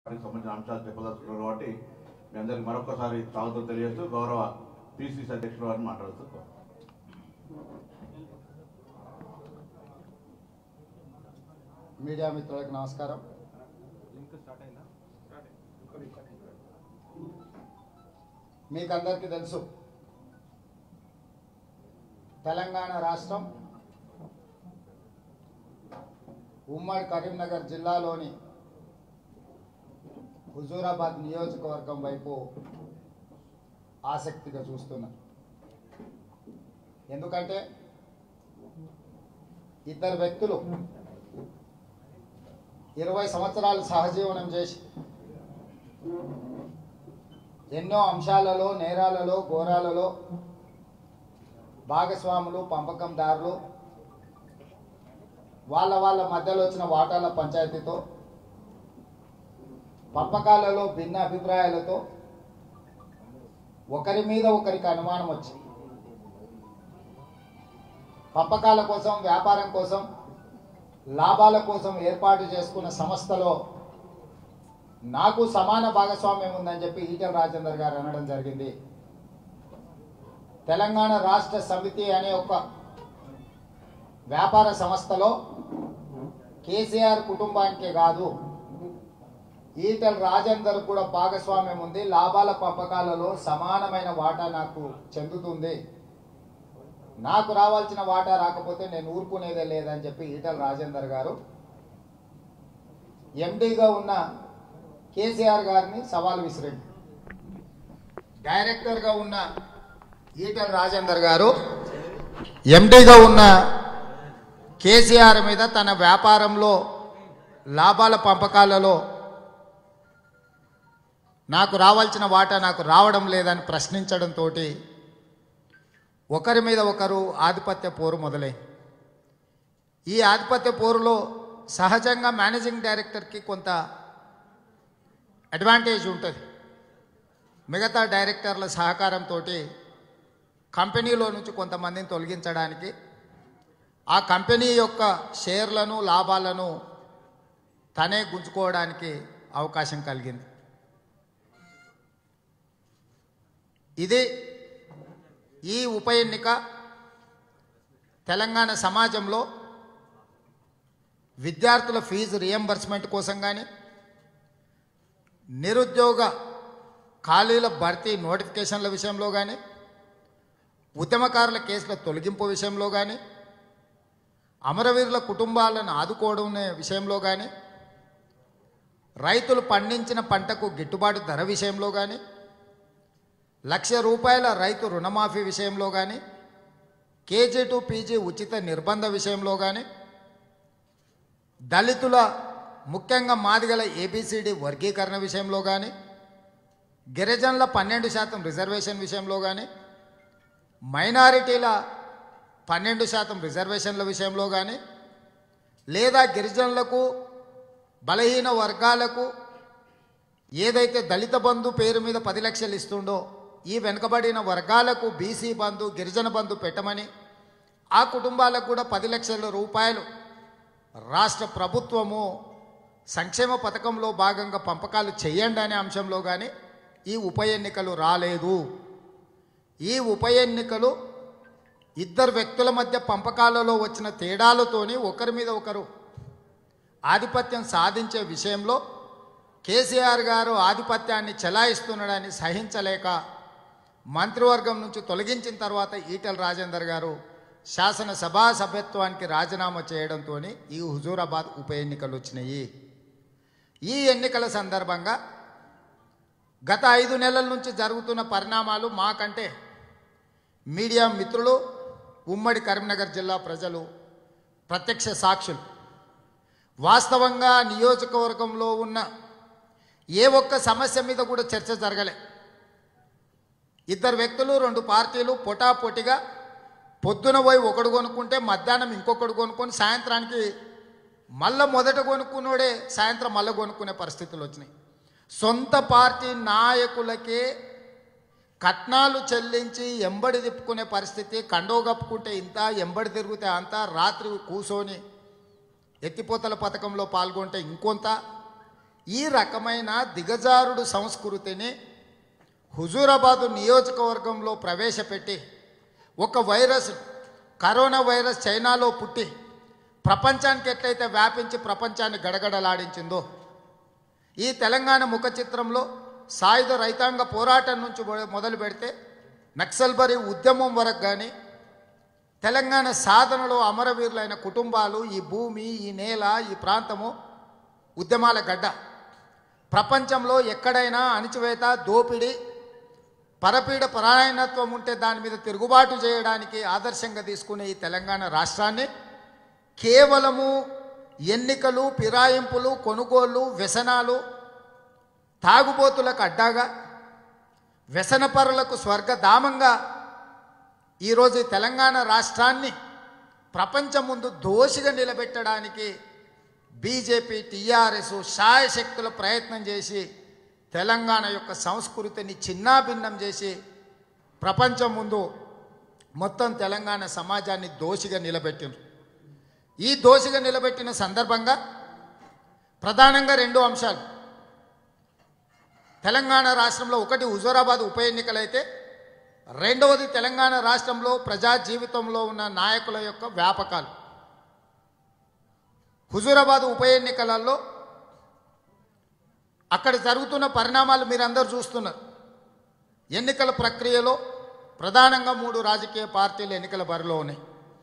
దానికి సంబంధించిన అంశాలు చెప్పదలుచుకున్నారు కాబట్టి మీ అందరికి మరొకసారి స్వాగతం తెలియజేస్తూ గౌరవ పిసిసి అధ్యక్షుడు వారిని మాట్లాడుతూ మీడియా మిత్రులకు నమస్కారం మీకు అందరికీ తెలుసు తెలంగాణ రాష్ట్రం ఉమ్మడి కరీంనగర్ జిల్లాలోని హుజూరాబాద్ నియోజకవర్గం వైపు ఆసక్తిగా చూస్తున్నా ఎందుకంటే ఇద్దరు వ్యక్తులు ఇరవై సంవత్సరాలు సహజీవనం చేసి ఎన్నో అంశాలలో నేరాలలో ఘోరాలలో భాగస్వాములు పంపకందారులు వాళ్ళ వాళ్ళ మధ్యలో వచ్చిన వాటాల పంచాయతీతో పంపకాలలో భిన్న అభిప్రాయాలతో ఒకరి మీద ఒకరికి అనుమానం వచ్చి పంపకాల కోసం వ్యాపారం కోసం లాభాల కోసం ఏర్పాటు చేసుకున్న సంస్థలో నాకు సమాన భాగస్వామ్యం ఉందని చెప్పి ఈటెల రాజేందర్ గారు అనడం జరిగింది తెలంగాణ రాష్ట్ర సమితి అనే ఒక వ్యాపార సంస్థలో కేసీఆర్ కుటుంబానికే కాదు ఈటెల రాజేందర్ కూడా భాగస్వామ్యం ఉంది లాభాల పంపకాలలో సమానమైన వాటా నాకు చెందుతుంది నాకు రావాల్సిన వాటా రాకపోతే నేను ఊరుకునేదే లేదని చెప్పి ఈటల రాజేందర్ గారు ఎండీగా ఉన్న కేసీఆర్ గారిని సవాల్ విసిరండి డైరెక్టర్గా ఉన్న ఈటల రాజేందర్ గారు ఎండీగా ఉన్న కేసీఆర్ మీద తన వ్యాపారంలో లాభాల పంపకాలలో నాకు రావాల్సిన వాటా నాకు రావడం లేదని ప్రశ్నించడంతో ఒకరి మీద ఒకరు ఆధిపత్య పోరు మొదలై ఈ ఆధిపత్య పోరులో సహజంగా మేనేజింగ్ డైరెక్టర్కి కొంత అడ్వాంటేజ్ ఉంటుంది మిగతా డైరెక్టర్ల సహకారంతో కంపెనీలో నుంచి కొంతమందిని తొలగించడానికి ఆ కంపెనీ యొక్క షేర్లను లాభాలను తనే గుంజుకోవడానికి అవకాశం కలిగింది ఇది ఈ ఉప ఎన్నిక తెలంగాణ సమాజంలో విద్యార్థుల ఫీజు రియంబర్స్మెంట్ కోసం కానీ నిరుద్యోగ ఖాళీల భర్తీ నోటిఫికేషన్ల విషయంలో కానీ ఉద్యమకారుల కేసుల తొలగింపు విషయంలో కానీ అమరవీరుల కుటుంబాలను ఆదుకోవడం విషయంలో కానీ రైతులు పండించిన పంటకు గిట్టుబాటు ధర విషయంలో కానీ లక్ష రూపాయల రైతు రుణమాఫీ విషయంలో కానీ కేజీ టు పీజీ ఉచిత నిర్బంధ విషయంలో కానీ దళితుల ముఖ్యంగా మాదిగల ఏబిసిడి వర్గీకరణ విషయంలో కానీ గిరిజనుల పన్నెండు శాతం రిజర్వేషన్ విషయంలో కానీ మైనారిటీల పన్నెండు శాతం రిజర్వేషన్ల విషయంలో కానీ లేదా గిరిజనులకు బలహీన వర్గాలకు ఏదైతే దళిత బంధు పేరు మీద పది లక్షలు ఇస్తుండో ఈ వెనుకబడిన వర్గాలకు బీసీ బంధు గిరిజన బంధు పెట్టమని ఆ కుటుంబాలకు కూడా పది లక్షల రూపాయలు రాష్ట్ర ప్రభుత్వము సంక్షేమ పథకంలో భాగంగా పంపకాలు చేయండి అనే అంశంలో కానీ ఈ ఉప ఎన్నికలు రాలేదు ఈ ఉప ఎన్నికలు ఇద్దరు వ్యక్తుల మధ్య పంపకాలలో వచ్చిన తేడాలతోని ఒకరి మీద ఒకరు ఆధిపత్యం సాధించే విషయంలో కేసీఆర్ గారు ఆధిపత్యాన్ని చెలాయిస్తున్నాడని సహించలేక మంత్రివర్గం నుంచి తొలగించిన తర్వాత ఈటెల రాజేందర్ గారు శాసనసభా సభ్యత్వానికి రాజీనామా చేయడంతో ఈ హుజూరాబాద్ ఉప ఎన్నికలు వచ్చినాయి ఈ ఎన్నికల సందర్భంగా గత ఐదు నెలల నుంచి జరుగుతున్న పరిణామాలు మాకంటే మీడియా మిత్రులు ఉమ్మడి కరీంనగర్ జిల్లా ప్రజలు ప్రత్యక్ష సాక్షులు వాస్తవంగా నియోజకవర్గంలో ఉన్న ఏ ఒక్క సమస్య మీద కూడా చర్చ జరగలే ఇద్దరు వ్యక్తులు రెండు పార్టీలు పొటాపొటిగా పొద్దున పోయి ఒకడు కొనుక్కుంటే మధ్యాహ్నం ఇంకొకడు కొనుక్కొని సాయంత్రానికి మళ్ళా మొదట కొనుక్కున్నోడే సాయంత్రం మళ్ళీ కొనుక్కునే పరిస్థితులు వచ్చినాయి సొంత పార్టీ నాయకులకే కట్నాలు చెల్లించి ఎంబడి తిప్పుకునే పరిస్థితి కండో కప్పుకుంటే ఇంత ఎంబడి తిరిగితే అంత రాత్రి కూసోని ఎత్తిపోతల పథకంలో పాల్గొంటే ఇంకొంత ఈ రకమైన దిగజారుడు సంస్కృతిని హుజూరాబాదు నియోజకవర్గంలో ప్రవేశపెట్టి ఒక వైరస్ కరోనా వైరస్ చైనాలో పుట్టి ప్రపంచానికి ఎట్లయితే వ్యాపించి ప్రపంచాన్ని గడగడలాడించిందో ఈ తెలంగాణ ముఖ చిత్రంలో సాయుధ రైతాంగ పోరాటం నుంచి మొ- మొదలు పెడితే నక్సల్బరీ ఉద్యమం వరకు కానీ తెలంగాణ సాధనలో అమరవీరులైన కుటుంబాలు ఈ భూమి ఈ నేల ఈ ప్రాంతము ఉద్యమాల గడ్డ ప్రపంచంలో ఎక్కడైనా అణిచివేత దోపిడీ పరపీడ పరాయణత్వం ఉంటే దాని మీద తిరుగుబాటు చేయడానికి ఆదర్శంగా తీసుకునే ఈ తెలంగాణ రాష్ట్రాన్ని కేవలము ఎన్నికలు ఫిరాయింపులు కొనుగోళ్ళు వ్యసనాలు తాగుబోతులకు అడ్డాగా వ్యసనపరులకు స్వర్గధామంగా ఈరోజు ఈ తెలంగాణ రాష్ట్రాన్ని ప్రపంచం ముందు దోషిగా నిలబెట్టడానికి బీజేపీ టీఆర్ఎస్ శాయశక్తుల ప్రయత్నం చేసి తెలంగాణ యొక్క సంస్కృతిని చిన్నాభిన్నం చేసి ప్రపంచం ముందు మొత్తం తెలంగాణ సమాజాన్ని దోషిగా నిలబెట్టిండ్రు ఈ దోషిగా నిలబెట్టిన సందర్భంగా ప్రధానంగా రెండు అంశాలు తెలంగాణ రాష్ట్రంలో ఒకటి హుజూరాబాద్ ఉప ఎన్నికలైతే రెండవది తెలంగాణ రాష్ట్రంలో ప్రజా జీవితంలో ఉన్న నాయకుల యొక్క వ్యాపకాలు హుజూరాబాద్ ఉప ఎన్నికలలో అక్కడ జరుగుతున్న పరిణామాలు మీరందరూ చూస్తున్నారు ఎన్నికల ప్రక్రియలో ప్రధానంగా మూడు రాజకీయ పార్టీలు ఎన్నికల బరిలో ఉన్నాయి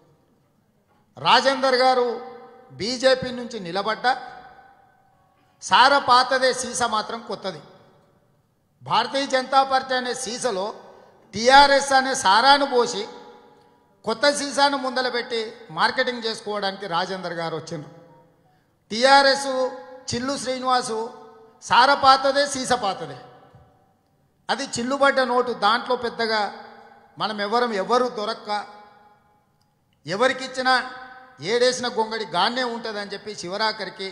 రాజేందర్ గారు బీజేపీ నుంచి నిలబడ్డ సార పాతదే సీస మాత్రం కొత్తది భారతీయ జనతా పార్టీ అనే సీసలో టీఆర్ఎస్ అనే సారాను పోసి కొత్త సీసాను ముందల పెట్టి మార్కెటింగ్ చేసుకోవడానికి రాజేందర్ గారు వచ్చిండ్రు టీఆర్ఎస్ చిల్లు శ్రీనివాసు సార పాతదే సీస పాతదే అది చిల్లుబడ్డ నోటు దాంట్లో పెద్దగా మనం ఎవరం ఎవరు దొరక్క ఎవరికిచ్చినా ఏడేసిన గొంగడి గానే ఉంటుందని చెప్పి శివరాకరికి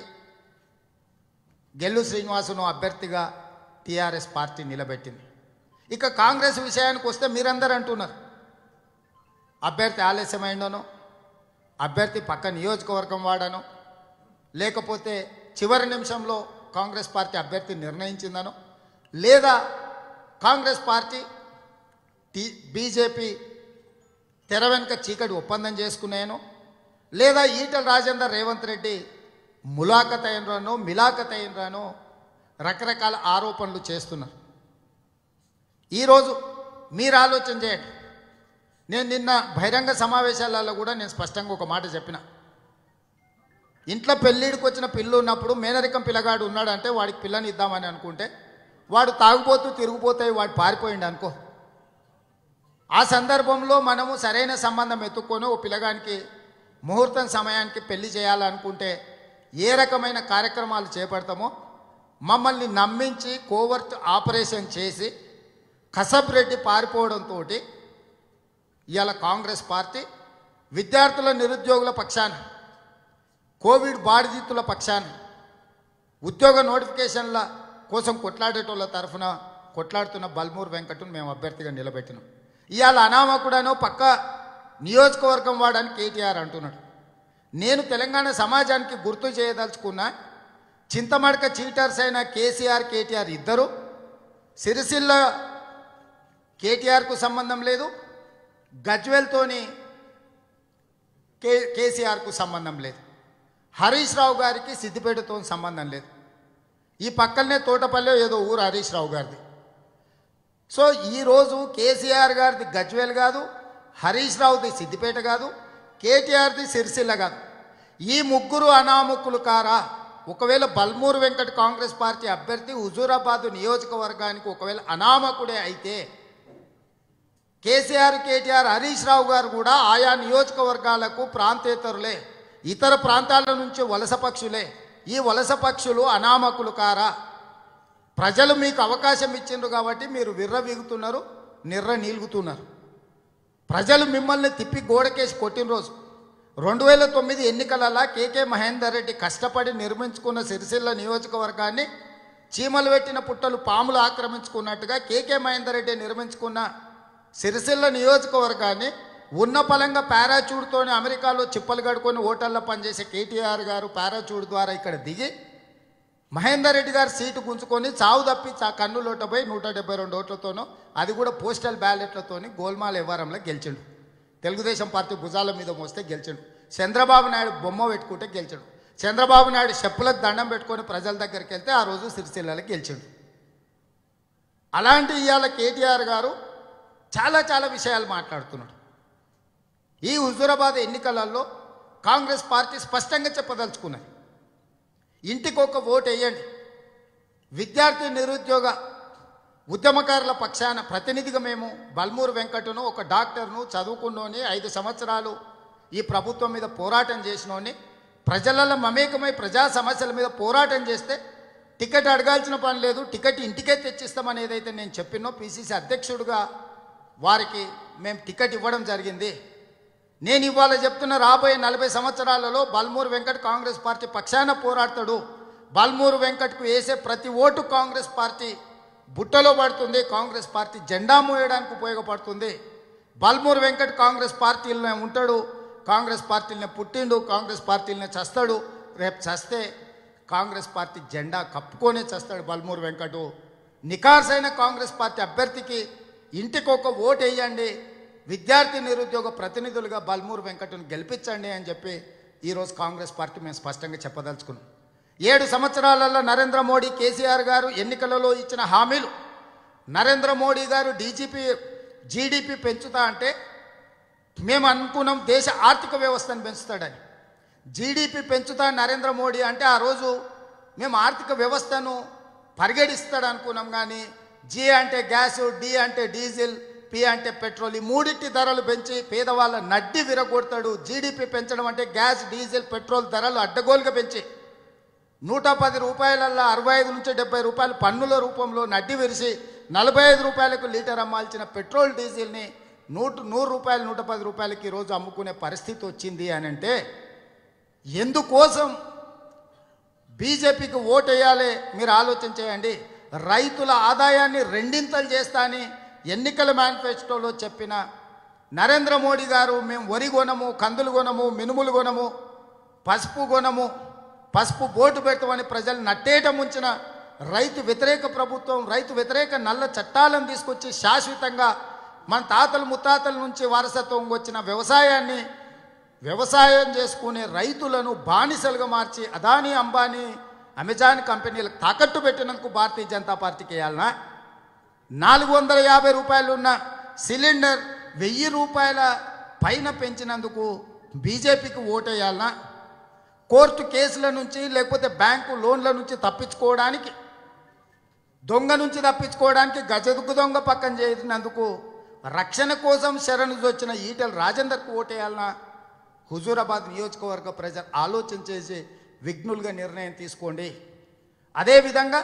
గెల్లు శ్రీనివాసును అభ్యర్థిగా టీఆర్ఎస్ పార్టీ నిలబెట్టింది ఇక కాంగ్రెస్ విషయానికి వస్తే మీరందరూ అంటున్నారు అభ్యర్థి ఆలస్యమైందనో అభ్యర్థి పక్క నియోజకవర్గం వాడను లేకపోతే చివరి నిమిషంలో కాంగ్రెస్ పార్టీ అభ్యర్థి నిర్ణయించిందనో లేదా కాంగ్రెస్ పార్టీ టీ బీజేపీ తెర వెనుక చీకటి ఒప్పందం చేసుకున్నాను లేదా ఈటల రాజేందర్ రేవంత్ రెడ్డి ములాఖత్ అయినరానో మిలాఖత్ అయినరానో రకరకాల ఆరోపణలు చేస్తున్నారు ఈరోజు మీరు ఆలోచన చేయండి నేను నిన్న బహిరంగ సమావేశాలలో కూడా నేను స్పష్టంగా ఒక మాట చెప్పిన ఇంట్లో పెళ్ళిడికి వచ్చిన పిల్లు ఉన్నప్పుడు మేనరికం పిల్లగాడు ఉన్నాడంటే వాడికి పిల్లని ఇద్దామని అనుకుంటే వాడు తాగుపోతూ తిరిగిపోతాయి వాడు పారిపోయిండు అనుకో ఆ సందర్భంలో మనము సరైన సంబంధం ఎత్తుక్కొని ఓ పిల్లగానికి ముహూర్తం సమయానికి పెళ్లి చేయాలనుకుంటే ఏ రకమైన కార్యక్రమాలు చేపడతామో మమ్మల్ని నమ్మించి కోవర్ట్ ఆపరేషన్ చేసి కసబ్ రెడ్డి పారిపోవడంతో ఇవాళ కాంగ్రెస్ పార్టీ విద్యార్థుల నిరుద్యోగుల పక్షాన కోవిడ్ బాధితుల పక్షాన ఉద్యోగ నోటిఫికేషన్ల కోసం కొట్లాడేటోళ్ళ తరఫున కొట్లాడుతున్న బల్మూర్ వెంకట్ను మేము అభ్యర్థిగా నిలబెట్టినాం ఇవాళ అనామకుడనో పక్క నియోజకవర్గం వాడని కేటీఆర్ అంటున్నాడు నేను తెలంగాణ సమాజానికి గుర్తు చేయదలుచుకున్న చింతమడక చీటర్స్ అయిన కేసీఆర్ కేటీఆర్ ఇద్దరు సిరిసిల్ల కేటీఆర్కు సంబంధం లేదు గజ్వెల్తోని కే కేసీఆర్కు సంబంధం లేదు హరీష్ రావు గారికి సిద్దిపేటతో సంబంధం లేదు ఈ పక్కనే తోటపల్లి ఏదో ఊరు హరీష్ రావు గారిది సో ఈరోజు కేసీఆర్ గారిది గజ్వేల్ కాదు హరీష్ రావుది సిద్దిపేట కాదు కేటీఆర్ది సిరిసిల్ల కాదు ఈ ముగ్గురు అనామకులు కారా ఒకవేళ బల్మూరు వెంకట్ కాంగ్రెస్ పార్టీ అభ్యర్థి హుజూరాబాద్ నియోజకవర్గానికి ఒకవేళ అనామకుడే అయితే కేసీఆర్ కేటీఆర్ హరీష్ రావు గారు కూడా ఆయా నియోజకవర్గాలకు ప్రాంతేతరులే ఇతర ప్రాంతాల నుంచి వలస పక్షులే ఈ వలస పక్షులు అనామకులు కారా ప్రజలు మీకు అవకాశం ఇచ్చిండ్రు కాబట్టి మీరు విర్ర వీగుతున్నారు నిర్ర నీలుగుతున్నారు ప్రజలు మిమ్మల్ని తిప్పి గోడకేసి కొట్టిన రోజు రెండు వేల తొమ్మిది ఎన్నికలలో కేకే మహేందర్ రెడ్డి కష్టపడి నిర్మించుకున్న సిరిసిల్ల నియోజకవర్గాన్ని చీమలు పెట్టిన పుట్టలు పాములు ఆక్రమించుకున్నట్టుగా కేకే మహేందర్ రెడ్డి నిర్మించుకున్న సిరిసిల్ల నియోజకవర్గాన్ని ఉన్న పలంగా పారాచూట్తోని అమెరికాలో చిప్పలు కడుకొని ఓటల్లో పనిచేసే కేటీఆర్ గారు పారాచూట్ ద్వారా ఇక్కడ దిగి మహేందర్ రెడ్డి గారు సీటు గుంజుకొని చావు తప్పి చా కన్నులోట పోయి నూట డెబ్బై రెండు ఓట్లతోనో అది కూడా పోస్టల్ బ్యాలెట్లతోని గోల్మాల్ వ్యవహారంలో గెలిచిండు తెలుగుదేశం పార్టీ భుజాల మీద మోస్తే గెలిచిండు చంద్రబాబు నాయుడు బొమ్మ పెట్టుకుంటే గెలిచాడు చంద్రబాబు నాయుడు చెప్పులకు దండం పెట్టుకొని ప్రజల దగ్గరికి వెళ్తే ఆ రోజు సిరిసిల్లలో గెలిచిండు అలాంటి ఇవాళ కేటీఆర్ గారు చాలా చాలా విషయాలు మాట్లాడుతున్నాడు ఈ హుజూరాబాద్ ఎన్నికలలో కాంగ్రెస్ పార్టీ స్పష్టంగా చెప్పదలుచుకున్నది ఇంటికి ఒక ఓటు వేయండి విద్యార్థి నిరుద్యోగ ఉద్యమకారుల పక్షాన ప్రతినిధిగా మేము బల్మూరు వెంకటను ఒక డాక్టర్ను చదువుకున్నోని ఐదు సంవత్సరాలు ఈ ప్రభుత్వం మీద పోరాటం చేసినోని ప్రజలలో మమేకమై ప్రజా సమస్యల మీద పోరాటం చేస్తే టికెట్ అడగాల్సిన పని లేదు టికెట్ ఇంటికే తెచ్చిస్తామని ఏదైతే నేను చెప్పినో పిసిసి అధ్యక్షుడిగా వారికి మేము టికెట్ ఇవ్వడం జరిగింది నేను ఇవాళ చెప్తున్న రాబోయే నలభై సంవత్సరాలలో బల్మూరు వెంకట్ కాంగ్రెస్ పార్టీ పక్షాన పోరాడతాడు బల్మూరు వెంకట్కు వేసే ప్రతి ఓటు కాంగ్రెస్ పార్టీ బుట్టలో పడుతుంది కాంగ్రెస్ పార్టీ జెండా మోయడానికి ఉపయోగపడుతుంది బల్మూరు వెంకట్ కాంగ్రెస్ పార్టీలోనే ఉంటాడు కాంగ్రెస్ పార్టీలనే పుట్టిండు కాంగ్రెస్ పార్టీలనే చస్తాడు రేపు చస్తే కాంగ్రెస్ పార్టీ జెండా కప్పుకొనే చస్తాడు బల్మూరు వెంకటు నికార్సైన కాంగ్రెస్ పార్టీ అభ్యర్థికి ఇంటికి ఒక ఓటు వేయండి విద్యార్థి నిరుద్యోగ ప్రతినిధులుగా బల్మూరు వెంకటను గెలిపించండి అని చెప్పి ఈరోజు కాంగ్రెస్ పార్టీ మేము స్పష్టంగా చెప్పదలుచుకున్నాం ఏడు సంవత్సరాలలో నరేంద్ర మోడీ కేసీఆర్ గారు ఎన్నికలలో ఇచ్చిన హామీలు నరేంద్ర మోడీ గారు డీజీపీ జీడిపి పెంచుతా అంటే మేము అనుకున్నాం దేశ ఆర్థిక వ్యవస్థను పెంచుతాడని జీడిపి పెంచుతా నరేంద్ర మోడీ అంటే ఆ రోజు మేము ఆర్థిక వ్యవస్థను పరిగణిస్తాడు అనుకున్నాం కానీ జీ అంటే గ్యాస్ డి అంటే డీజిల్ పి అంటే పెట్రోల్ ఈ మూడింటి ధరలు పెంచి పేదవాళ్ళ నడ్డి విరగొడతాడు జీడిపి పెంచడం అంటే గ్యాస్ డీజిల్ పెట్రోల్ ధరలు అడ్డగోలుగా పెంచి నూట పది రూపాయలల్లో అరవై ఐదు నుంచి డెబ్బై రూపాయలు పన్నుల రూపంలో నడ్డి విరిసి నలభై ఐదు రూపాయలకు లీటర్ అమ్మాల్సిన పెట్రోల్ డీజిల్ని నూట నూరు రూపాయలు నూట పది రూపాయలకి ఈరోజు అమ్ముకునే పరిస్థితి వచ్చింది అని అంటే ఎందుకోసం బీజేపీకి ఓటు వేయాలి మీరు ఆలోచన చేయండి రైతుల ఆదాయాన్ని రెండింతలు చేస్తా అని ఎన్నికల మేనిఫెస్టోలో చెప్పిన నరేంద్ర మోడీ గారు మేము వరి కొనము కందులు కొనము మినుములు కొనము పసుపు కొనము పసుపు బోటు పెడతామని ప్రజలు నట్టేట ముంచిన రైతు వ్యతిరేక ప్రభుత్వం రైతు వ్యతిరేక నల్ల చట్టాలను తీసుకొచ్చి శాశ్వతంగా మన తాతలు ముత్తాతల నుంచి వారసత్వం వచ్చిన వ్యవసాయాన్ని వ్యవసాయం చేసుకునే రైతులను బానిసలుగా మార్చి అదానీ అంబానీ అమెజాన్ కంపెనీలకు తాకట్టు పెట్టినందుకు భారతీయ జనతా పార్టీకి వేయాలనా నాలుగు వందల యాభై రూపాయలు ఉన్న సిలిండర్ వెయ్యి రూపాయల పైన పెంచినందుకు బీజేపీకి ఓటేయాలనా కోర్టు కేసుల నుంచి లేకపోతే బ్యాంకు లోన్ల నుంచి తప్పించుకోవడానికి దొంగ నుంచి తప్పించుకోవడానికి గజదుగ్గు దొంగ పక్కన చేసినందుకు రక్షణ కోసం శరణు వచ్చిన ఈటెల రాజేందర్కు ఓటేయాలనా హుజూరాబాద్ నియోజకవర్గ ప్రజలు ఆలోచన చేసి విఘ్నులుగా నిర్ణయం తీసుకోండి అదేవిధంగా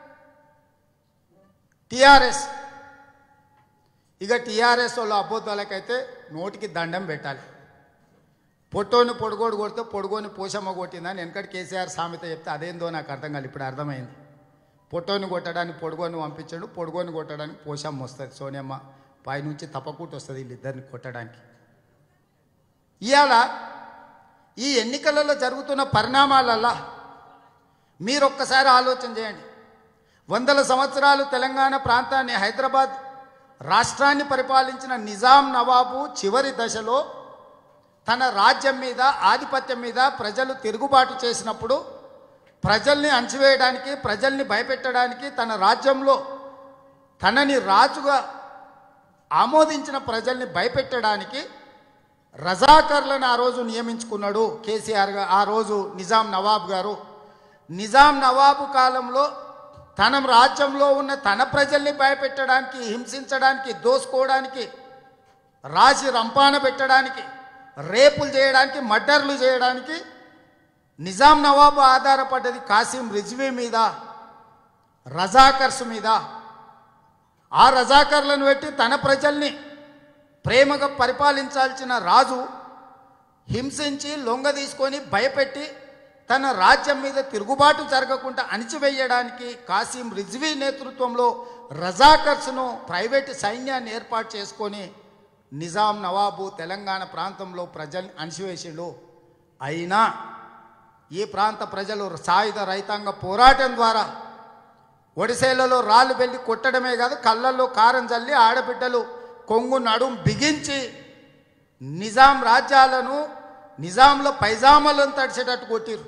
టిఆర్ఎస్ ఇక టీఆర్ఎస్ వాళ్ళు అబద్ధాలకైతే నోటికి దండం పెట్టాలి పొట్టోని పొడుగోడు కొడితే పొడుగోని పోషమ్మ కొట్టిందని వెనకటి కేసీఆర్ సామెత చెప్తే అదేందో నాకు అర్థం కాదు ఇప్పుడు అర్థమైంది పొట్టోని కొట్టడానికి పొడుగోని పంపించాడు పొడుగోని కొట్టడానికి పోషమ్మ వస్తుంది సోనియమ్మ పైనుంచి తప్పకూట వస్తుంది వీళ్ళిద్దరిని కొట్టడానికి ఇవాళ ఈ ఎన్నికలలో జరుగుతున్న పరిణామాలల్లా మీరు ఒక్కసారి ఆలోచన చేయండి వందల సంవత్సరాలు తెలంగాణ ప్రాంతాన్ని హైదరాబాద్ రాష్ట్రాన్ని పరిపాలించిన నిజాం నవాబు చివరి దశలో తన రాజ్యం మీద ఆధిపత్యం మీద ప్రజలు తిరుగుబాటు చేసినప్పుడు ప్రజల్ని అణచివేయడానికి ప్రజల్ని భయపెట్టడానికి తన రాజ్యంలో తనని రాజుగా ఆమోదించిన ప్రజల్ని భయపెట్టడానికి రజాకర్లను ఆ రోజు నియమించుకున్నాడు కేసీఆర్ గా ఆ రోజు నిజాం నవాబ్ గారు నిజాం నవాబు కాలంలో తన రాజ్యంలో ఉన్న తన ప్రజల్ని భయపెట్టడానికి హింసించడానికి దోసుకోవడానికి రాసి రంపాన పెట్టడానికి రేపులు చేయడానికి మర్డర్లు చేయడానికి నిజాం నవాబు ఆధారపడ్డది కాసిం రిజ్వీ మీద రజాకర్స్ మీద ఆ రజాకర్లను పెట్టి తన ప్రజల్ని ప్రేమగా పరిపాలించాల్సిన రాజు హింసించి లొంగ తీసుకొని భయపెట్టి తన రాజ్యం మీద తిరుగుబాటు జరగకుండా అణిచివేయడానికి కాసిం రిజ్వీ నేతృత్వంలో రజాకర్స్ను ప్రైవేటు సైన్యాన్ని ఏర్పాటు చేసుకొని నిజాం నవాబు తెలంగాణ ప్రాంతంలో ప్రజల్ని అణిచివేసిండు అయినా ఈ ప్రాంత ప్రజలు సాయుధ రైతాంగ పోరాటం ద్వారా ఒడిశేలలో రాళ్ళు వెళ్ళి కొట్టడమే కాదు కళ్ళల్లో కారం చల్లి ఆడబిడ్డలు కొంగు నడుం బిగించి నిజాం రాజ్యాలను నిజాంల పైజామాలను తడిచేటట్టు కొట్టిరు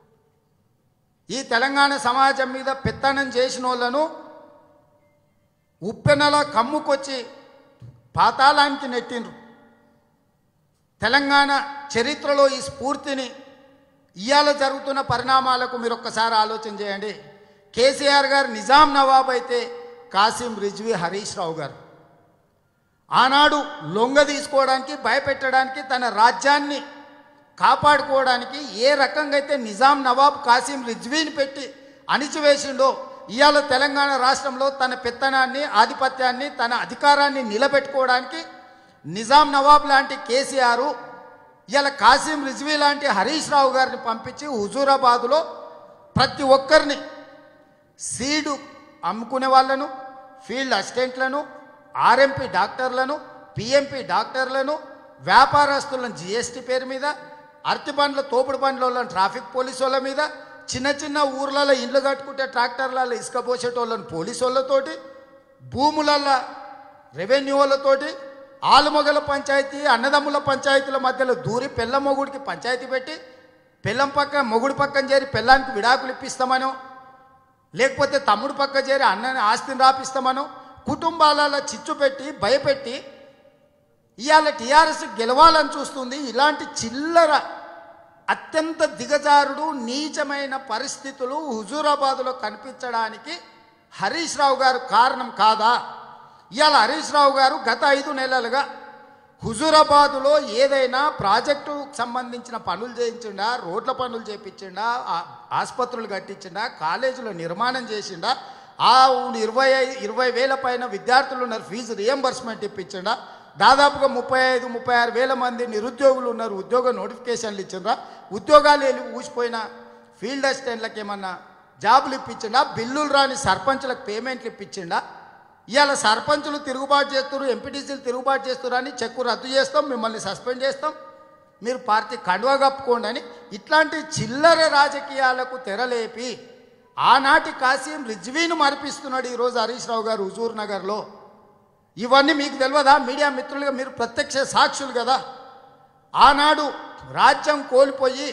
ఈ తెలంగాణ సమాజం మీద పెత్తనం చేసిన వాళ్ళను ఉప్పెనలా కమ్ముకొచ్చి పాతాళానికి నెట్టిండ్రు తెలంగాణ చరిత్రలో ఈ స్ఫూర్తిని ఇవాళ జరుగుతున్న పరిణామాలకు మీరు ఒక్కసారి ఆలోచన చేయండి కేసీఆర్ గారు నిజాం నవాబ్ అయితే కాసిం రిజ్వీ హరీష్ రావు గారు ఆనాడు లొంగ తీసుకోవడానికి భయపెట్టడానికి తన రాజ్యాన్ని కాపాడుకోవడానికి ఏ రకంగా అయితే నిజాం నవాబ్ కాసిం రిజ్వీని పెట్టి అణిచివేసిండో ఇవాళ తెలంగాణ రాష్ట్రంలో తన పెత్తనాన్ని ఆధిపత్యాన్ని తన అధికారాన్ని నిలబెట్టుకోవడానికి నిజాం నవాబ్ లాంటి కేసీఆర్ ఇవాళ కాసిం రిజ్వీ లాంటి హరీష్ రావు గారిని పంపించి హుజూరాబాదులో ప్రతి ఒక్కరిని సీడు అమ్ముకునే వాళ్ళను ఫీల్డ్ అసిస్టెంట్లను ఆర్ఎంపీ డాక్టర్లను పిఎంపీ డాక్టర్లను వ్యాపారస్తులను జిఎస్టీ పేరు మీద అరటి బండ్ల తోపుడు బండ్ల వాళ్ళని ట్రాఫిక్ పోలీసు వాళ్ళ మీద చిన్న చిన్న ఊర్లలో ఇండ్లు కట్టుకుంటే ట్రాక్టర్లలో ఇసుక పోసేటోళ్ళని పోలీసు వాళ్ళతోటి భూములల్లో రెవెన్యూ వాళ్ళతోటి ఆలుమొగల పంచాయతీ అన్నదమ్ముల పంచాయతీల మధ్యలో దూరి పెళ్ళ మొగుడికి పంచాయతీ పెట్టి పెళ్ళం పక్క మొగుడు పక్కన చేరి పెళ్ళానికి విడాకులు ఇప్పిస్తామనో లేకపోతే తమ్ముడు పక్క చేరి అన్నని ఆస్తిని రాపిస్తామనో కుటుంబాలలో చిచ్చు పెట్టి భయపెట్టి ఇవాళ టీఆర్ఎస్ గెలవాలని చూస్తుంది ఇలాంటి చిల్లర అత్యంత దిగజారుడు నీచమైన పరిస్థితులు హుజూరాబాద్లో కనిపించడానికి హరీష్ రావు గారు కారణం కాదా ఇవాళ హరీష్ రావు గారు గత ఐదు నెలలుగా హుజూరాబాదులో ఏదైనా ప్రాజెక్టుకు సంబంధించిన పనులు చేయించిండా రోడ్ల పనులు చేయించిండా ఆ- ఆసుపత్రులు కట్టించిండా కాలేజీలో నిర్మాణం చేసిండా ఆ ఇరవై ఐ- ఇరవై వేల పైన విద్యార్థులు ఉన్నారు ఫీజు రియంబర్స్మెంట్ ఇప్పించిండా దాదాపుగా ముప్పై ఐదు ముప్పై ఆరు వేల మంది నిరుద్యోగులు ఉన్నారు ఉద్యోగ నోటిఫికేషన్లు ఇచ్చిండ్రా ఉద్యోగాలు వెళ్ళి ఊసిపోయిన ఫీల్డ్ అసిస్టెంట్లకు ఏమన్నా జాబులు ఇప్పించిండా బిల్లులు రాని సర్పంచ్లకు పేమెంట్లు ఇప్పించిండా ఇవాళ సర్పంచులు తిరుగుబాటు చేస్తున్నారు ఎంపీటీసీలు తిరుగుబాటు చేస్తున్నారు అని చెక్కు రద్దు చేస్తాం మిమ్మల్ని సస్పెండ్ చేస్తాం మీరు పార్టీ కండువా కప్పుకోండి అని ఇట్లాంటి చిల్లర రాజకీయాలకు తెరలేపి ఆనాటి కాసీం రిజ్వీను మరిపిస్తున్నాడు ఈరోజు హరీష్ రావు గారు హుజూర్ నగర్లో ఇవన్నీ మీకు తెలియదా మీడియా మిత్రులుగా మీరు ప్రత్యక్ష సాక్షులు కదా ఆనాడు రాజ్యం కోల్పోయి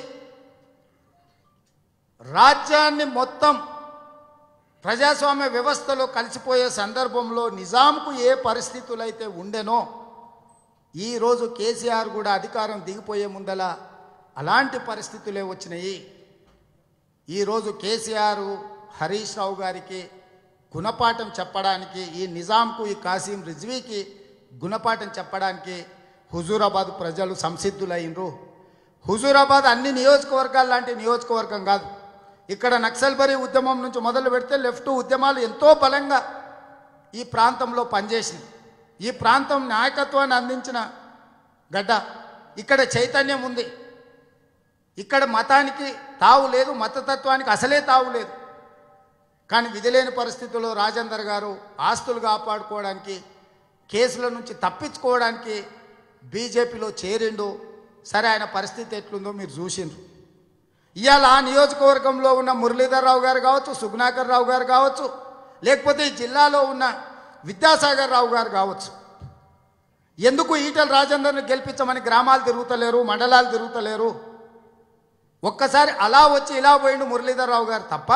రాజ్యాన్ని మొత్తం ప్రజాస్వామ్య వ్యవస్థలో కలిసిపోయే సందర్భంలో నిజాంకు ఏ పరిస్థితులు అయితే ఉండెనో ఈరోజు కేసీఆర్ కూడా అధికారం దిగిపోయే ముందల అలాంటి పరిస్థితులే వచ్చినాయి ఈరోజు కేసీఆర్ హరీష్ రావు గారికి గుణపాఠం చెప్పడానికి ఈ నిజాంకు ఈ కాసిం రిజ్వీకి గుణపాఠం చెప్పడానికి హుజూరాబాద్ ప్రజలు సంసిద్ధులైనరు హుజూరాబాద్ అన్ని నియోజకవర్గాలు లాంటి నియోజకవర్గం కాదు ఇక్కడ నక్సల్బరీ ఉద్యమం నుంచి మొదలు పెడితే లెఫ్ట్ ఉద్యమాలు ఎంతో బలంగా ఈ ప్రాంతంలో పనిచేసింది ఈ ప్రాంతం నాయకత్వాన్ని అందించిన గడ్డ ఇక్కడ చైతన్యం ఉంది ఇక్కడ మతానికి తావు లేదు మతతత్వానికి అసలే తావు లేదు కానీ విధిలేని పరిస్థితుల్లో రాజేందర్ గారు ఆస్తులు కాపాడుకోవడానికి కేసుల నుంచి తప్పించుకోవడానికి బీజేపీలో చేరిండు సరే ఆయన పరిస్థితి ఎట్లుందో మీరు చూసిండ్రు ఇవాళ ఆ నియోజకవర్గంలో ఉన్న మురళీధర్ రావు గారు కావచ్చు సుగుణాకర్ రావు గారు కావచ్చు లేకపోతే ఈ జిల్లాలో ఉన్న విద్యాసాగర్ రావు గారు కావచ్చు ఎందుకు ఈటల రాజేందర్ని గెలిపించమని గ్రామాలు తిరుగుతలేరు మండలాలు తిరుగుతలేరు ఒక్కసారి అలా వచ్చి ఇలా పోయిండు మురళీధర్ రావు గారు తప్ప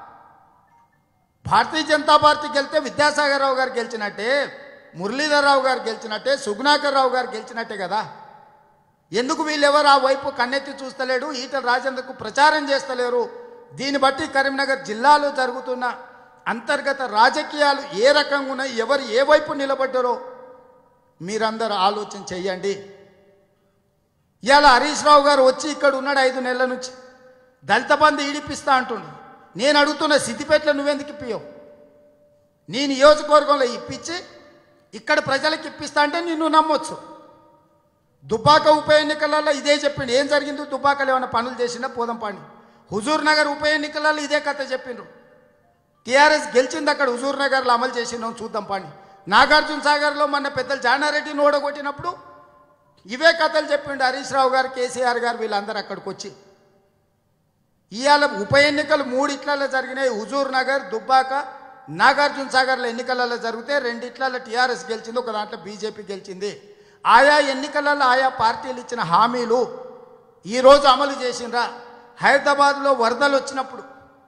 భారతీయ జనతా పార్టీ గెలితే విద్యాసాగర్ రావు గారు గెలిచినట్టే మురళీధర్ రావు గారు గెలిచినట్టే సుగుణాకర్ రావు గారు గెలిచినట్టే కదా ఎందుకు వీళ్ళెవరు ఆ వైపు కన్నెత్తి చూస్తలేడు ఈటల రాజేందర్కు ప్రచారం చేస్తలేరు దీన్ని బట్టి కరీంనగర్ జిల్లాలో జరుగుతున్న అంతర్గత రాజకీయాలు ఏ రకంగా ఉన్నాయి ఎవరు ఏ వైపు నిలబడ్డారో మీరందరూ ఆలోచన చెయ్యండి ఇవాళ హరీష్ రావు గారు వచ్చి ఇక్కడ ఉన్నాడు ఐదు నెలల నుంచి దళిత బంధు ఈడిపిస్తా అంటుండు నేను అడుగుతున్న సిద్దిపేటలో నువ్వెందుకు ఇప్పియవు నీ నియోజకవర్గంలో ఇప్పించి ఇక్కడ ప్రజలకు ఇప్పిస్తా అంటే నిన్ను నమ్మొచ్చు దుబ్బాక ఉప ఎన్నికలలో ఇదే చెప్పిండు ఏం జరిగింది దుబ్బాకలో ఏమైనా పనులు చేసిండా పోదంపాండి హుజూర్ నగర్ ఉప ఎన్నికలలో ఇదే కథ చెప్పిండ్రు టీఆర్ఎస్ గెలిచింది అక్కడ హుజూర్ నగర్లో అమలు చేసిందాం చూద్దాం పాండి నాగార్జున సాగర్లో మన పెద్దలు జానారెడ్డిని ఓడగొట్టినప్పుడు ఇవే కథలు చెప్పిండు హరీష్ రావు గారు కేసీఆర్ గారు వీళ్ళందరూ అక్కడికి వచ్చి ఇవాళ ఉప ఎన్నికలు మూడు ఇట్లలో జరిగినాయి హుజూర్ నగర్ దుబ్బాక నాగార్జున సాగర్ల ఎన్నికలలో జరిగితే రెండిట్లలో టీఆర్ఎస్ గెలిచింది ఒక దాంట్లో బీజేపీ గెలిచింది ఆయా ఎన్నికలలో ఆయా పార్టీలు ఇచ్చిన హామీలు ఈరోజు అమలు చేసిండ్రా హైదరాబాద్లో వరదలు వచ్చినప్పుడు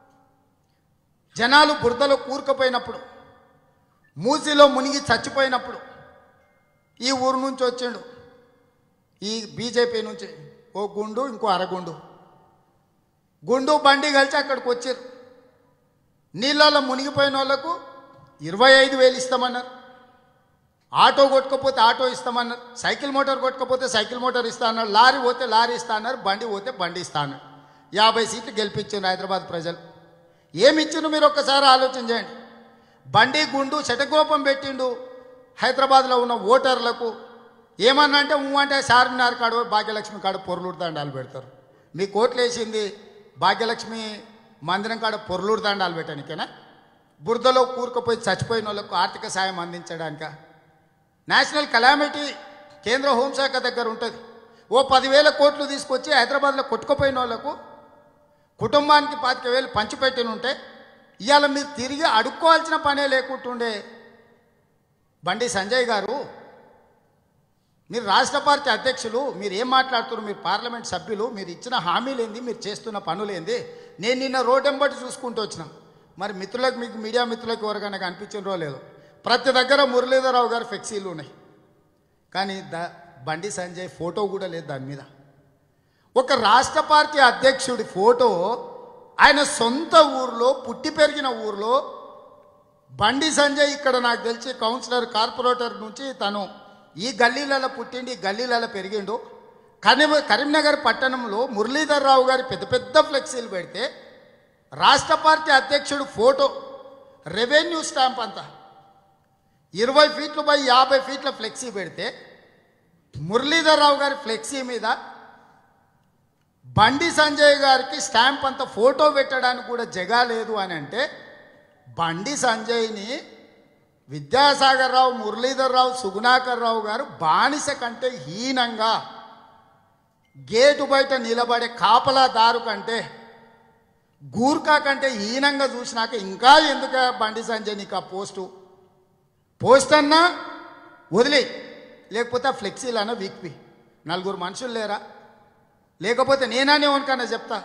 జనాలు బురదలో కూరుకుపోయినప్పుడు మూసిలో మునిగి చచ్చిపోయినప్పుడు ఈ ఊరు నుంచి వచ్చిండు ఈ బీజేపీ నుంచి ఓ గుండు ఇంకో అరగుండు గుండు బండి కలిసి అక్కడికి వచ్చారు నీళ్ళలో మునిగిపోయిన వాళ్ళకు ఇరవై ఐదు వేలు ఇస్తామన్నారు ఆటో కొట్టుకపోతే ఆటో ఇస్తామన్నారు సైకిల్ మోటార్ కొట్టుకపోతే సైకిల్ మోటార్ ఇస్తా అన్నారు లారీ పోతే లారీ ఇస్తా అన్నారు బండి పోతే బండి ఇస్తా అన్నారు యాభై సీట్లు గెలిపించారు హైదరాబాద్ ప్రజలు ఏమి ఇచ్చిండ్రు మీరు ఒక్కసారి ఆలోచన చేయండి బండి గుండు శటకోపం పెట్టిండు హైదరాబాద్లో ఉన్న ఓటర్లకు ఏమన్నా అంటే ఊ అంటే చార్మినార్ కాడు భాగ్యలక్ష్మి కాడ పొర్లూరు దండాలు పెడతారు మీ కోట్లు వేసింది భాగ్యలక్ష్మి మందిరం కాడ పొర్లూరు దండాలు పెట్టడానికేనా బురదలో కూరుకుపోయి చచ్చిపోయిన వాళ్ళకు ఆర్థిక సాయం అందించడానిక నేషనల్ కలామిటీ కేంద్ర హోంశాఖ దగ్గర ఉంటుంది ఓ పదివేల కోట్లు తీసుకొచ్చి హైదరాబాద్లో కొట్టుకుపోయిన వాళ్ళకు కుటుంబానికి పాతిక వేలు పంచిపెట్టిన ఉంటే ఇవాళ మీరు తిరిగి అడుక్కోవాల్సిన పనే లేకుంటుండే బండి సంజయ్ గారు మీరు రాష్ట్ర పార్టీ అధ్యక్షులు మీరు ఏం మాట్లాడుతున్నారు మీరు పార్లమెంట్ సభ్యులు మీరు ఇచ్చిన హామీలేంది మీరు చేస్తున్న పనులేంది నేను నిన్న రోడ్డెంబటి చూసుకుంటూ వచ్చిన మరి మిత్రులకు మీకు మీడియా మిత్రులకు ఎవరికైనా కనిపించిందో లేదో ప్రతి దగ్గర మురళీధరరావు గారు ఫ్లెక్సీలు ఉన్నాయి కానీ ద బండి సంజయ్ ఫోటో కూడా లేదు దాని మీద ఒక రాష్ట్ర పార్టీ అధ్యక్షుడి ఫోటో ఆయన సొంత ఊర్లో పుట్టి పెరిగిన ఊర్లో బండి సంజయ్ ఇక్కడ నాకు తెలిసి కౌన్సిలర్ కార్పొరేటర్ నుంచి తను ఈ గల్లీలలో పుట్టిండి ఈ గల్లీలలో పెరిగిండు కరీం కరీంనగర్ పట్టణంలో మురళీధర్ రావు గారి పెద్ద పెద్ద ఫ్లెక్సీలు పెడితే రాష్ట్ర పార్టీ అధ్యక్షుడు ఫోటో రెవెన్యూ స్టాంప్ అంతా ఇరవై ఫీట్లు బై యాభై ఫీట్ల ఫ్లెక్సీ పెడితే మురళీధర్ రావు గారి ఫ్లెక్సీ మీద బండి సంజయ్ గారికి స్టాంప్ అంత ఫోటో పెట్టడానికి కూడా జగా లేదు అని అంటే బండి సంజయ్ని విద్యాసాగర్ రావు మురళీధర్ రావు సుగుణాకర్ రావు గారు బానిస కంటే హీనంగా గేటు బయట నిలబడే కాపలాదారు కంటే గూర్ఖా కంటే హీనంగా చూసినాక ఇంకా ఎందుకు బండి సంజయ్ నీకు ఆ పోస్టు పోస్ట్ అన్నా వదిలే లేకపోతే ఆ ఫ్లెక్సీలు అన్న వీక్పి నలుగురు మనుషులు లేరా లేకపోతే నేననే వనకన్నా చెప్తా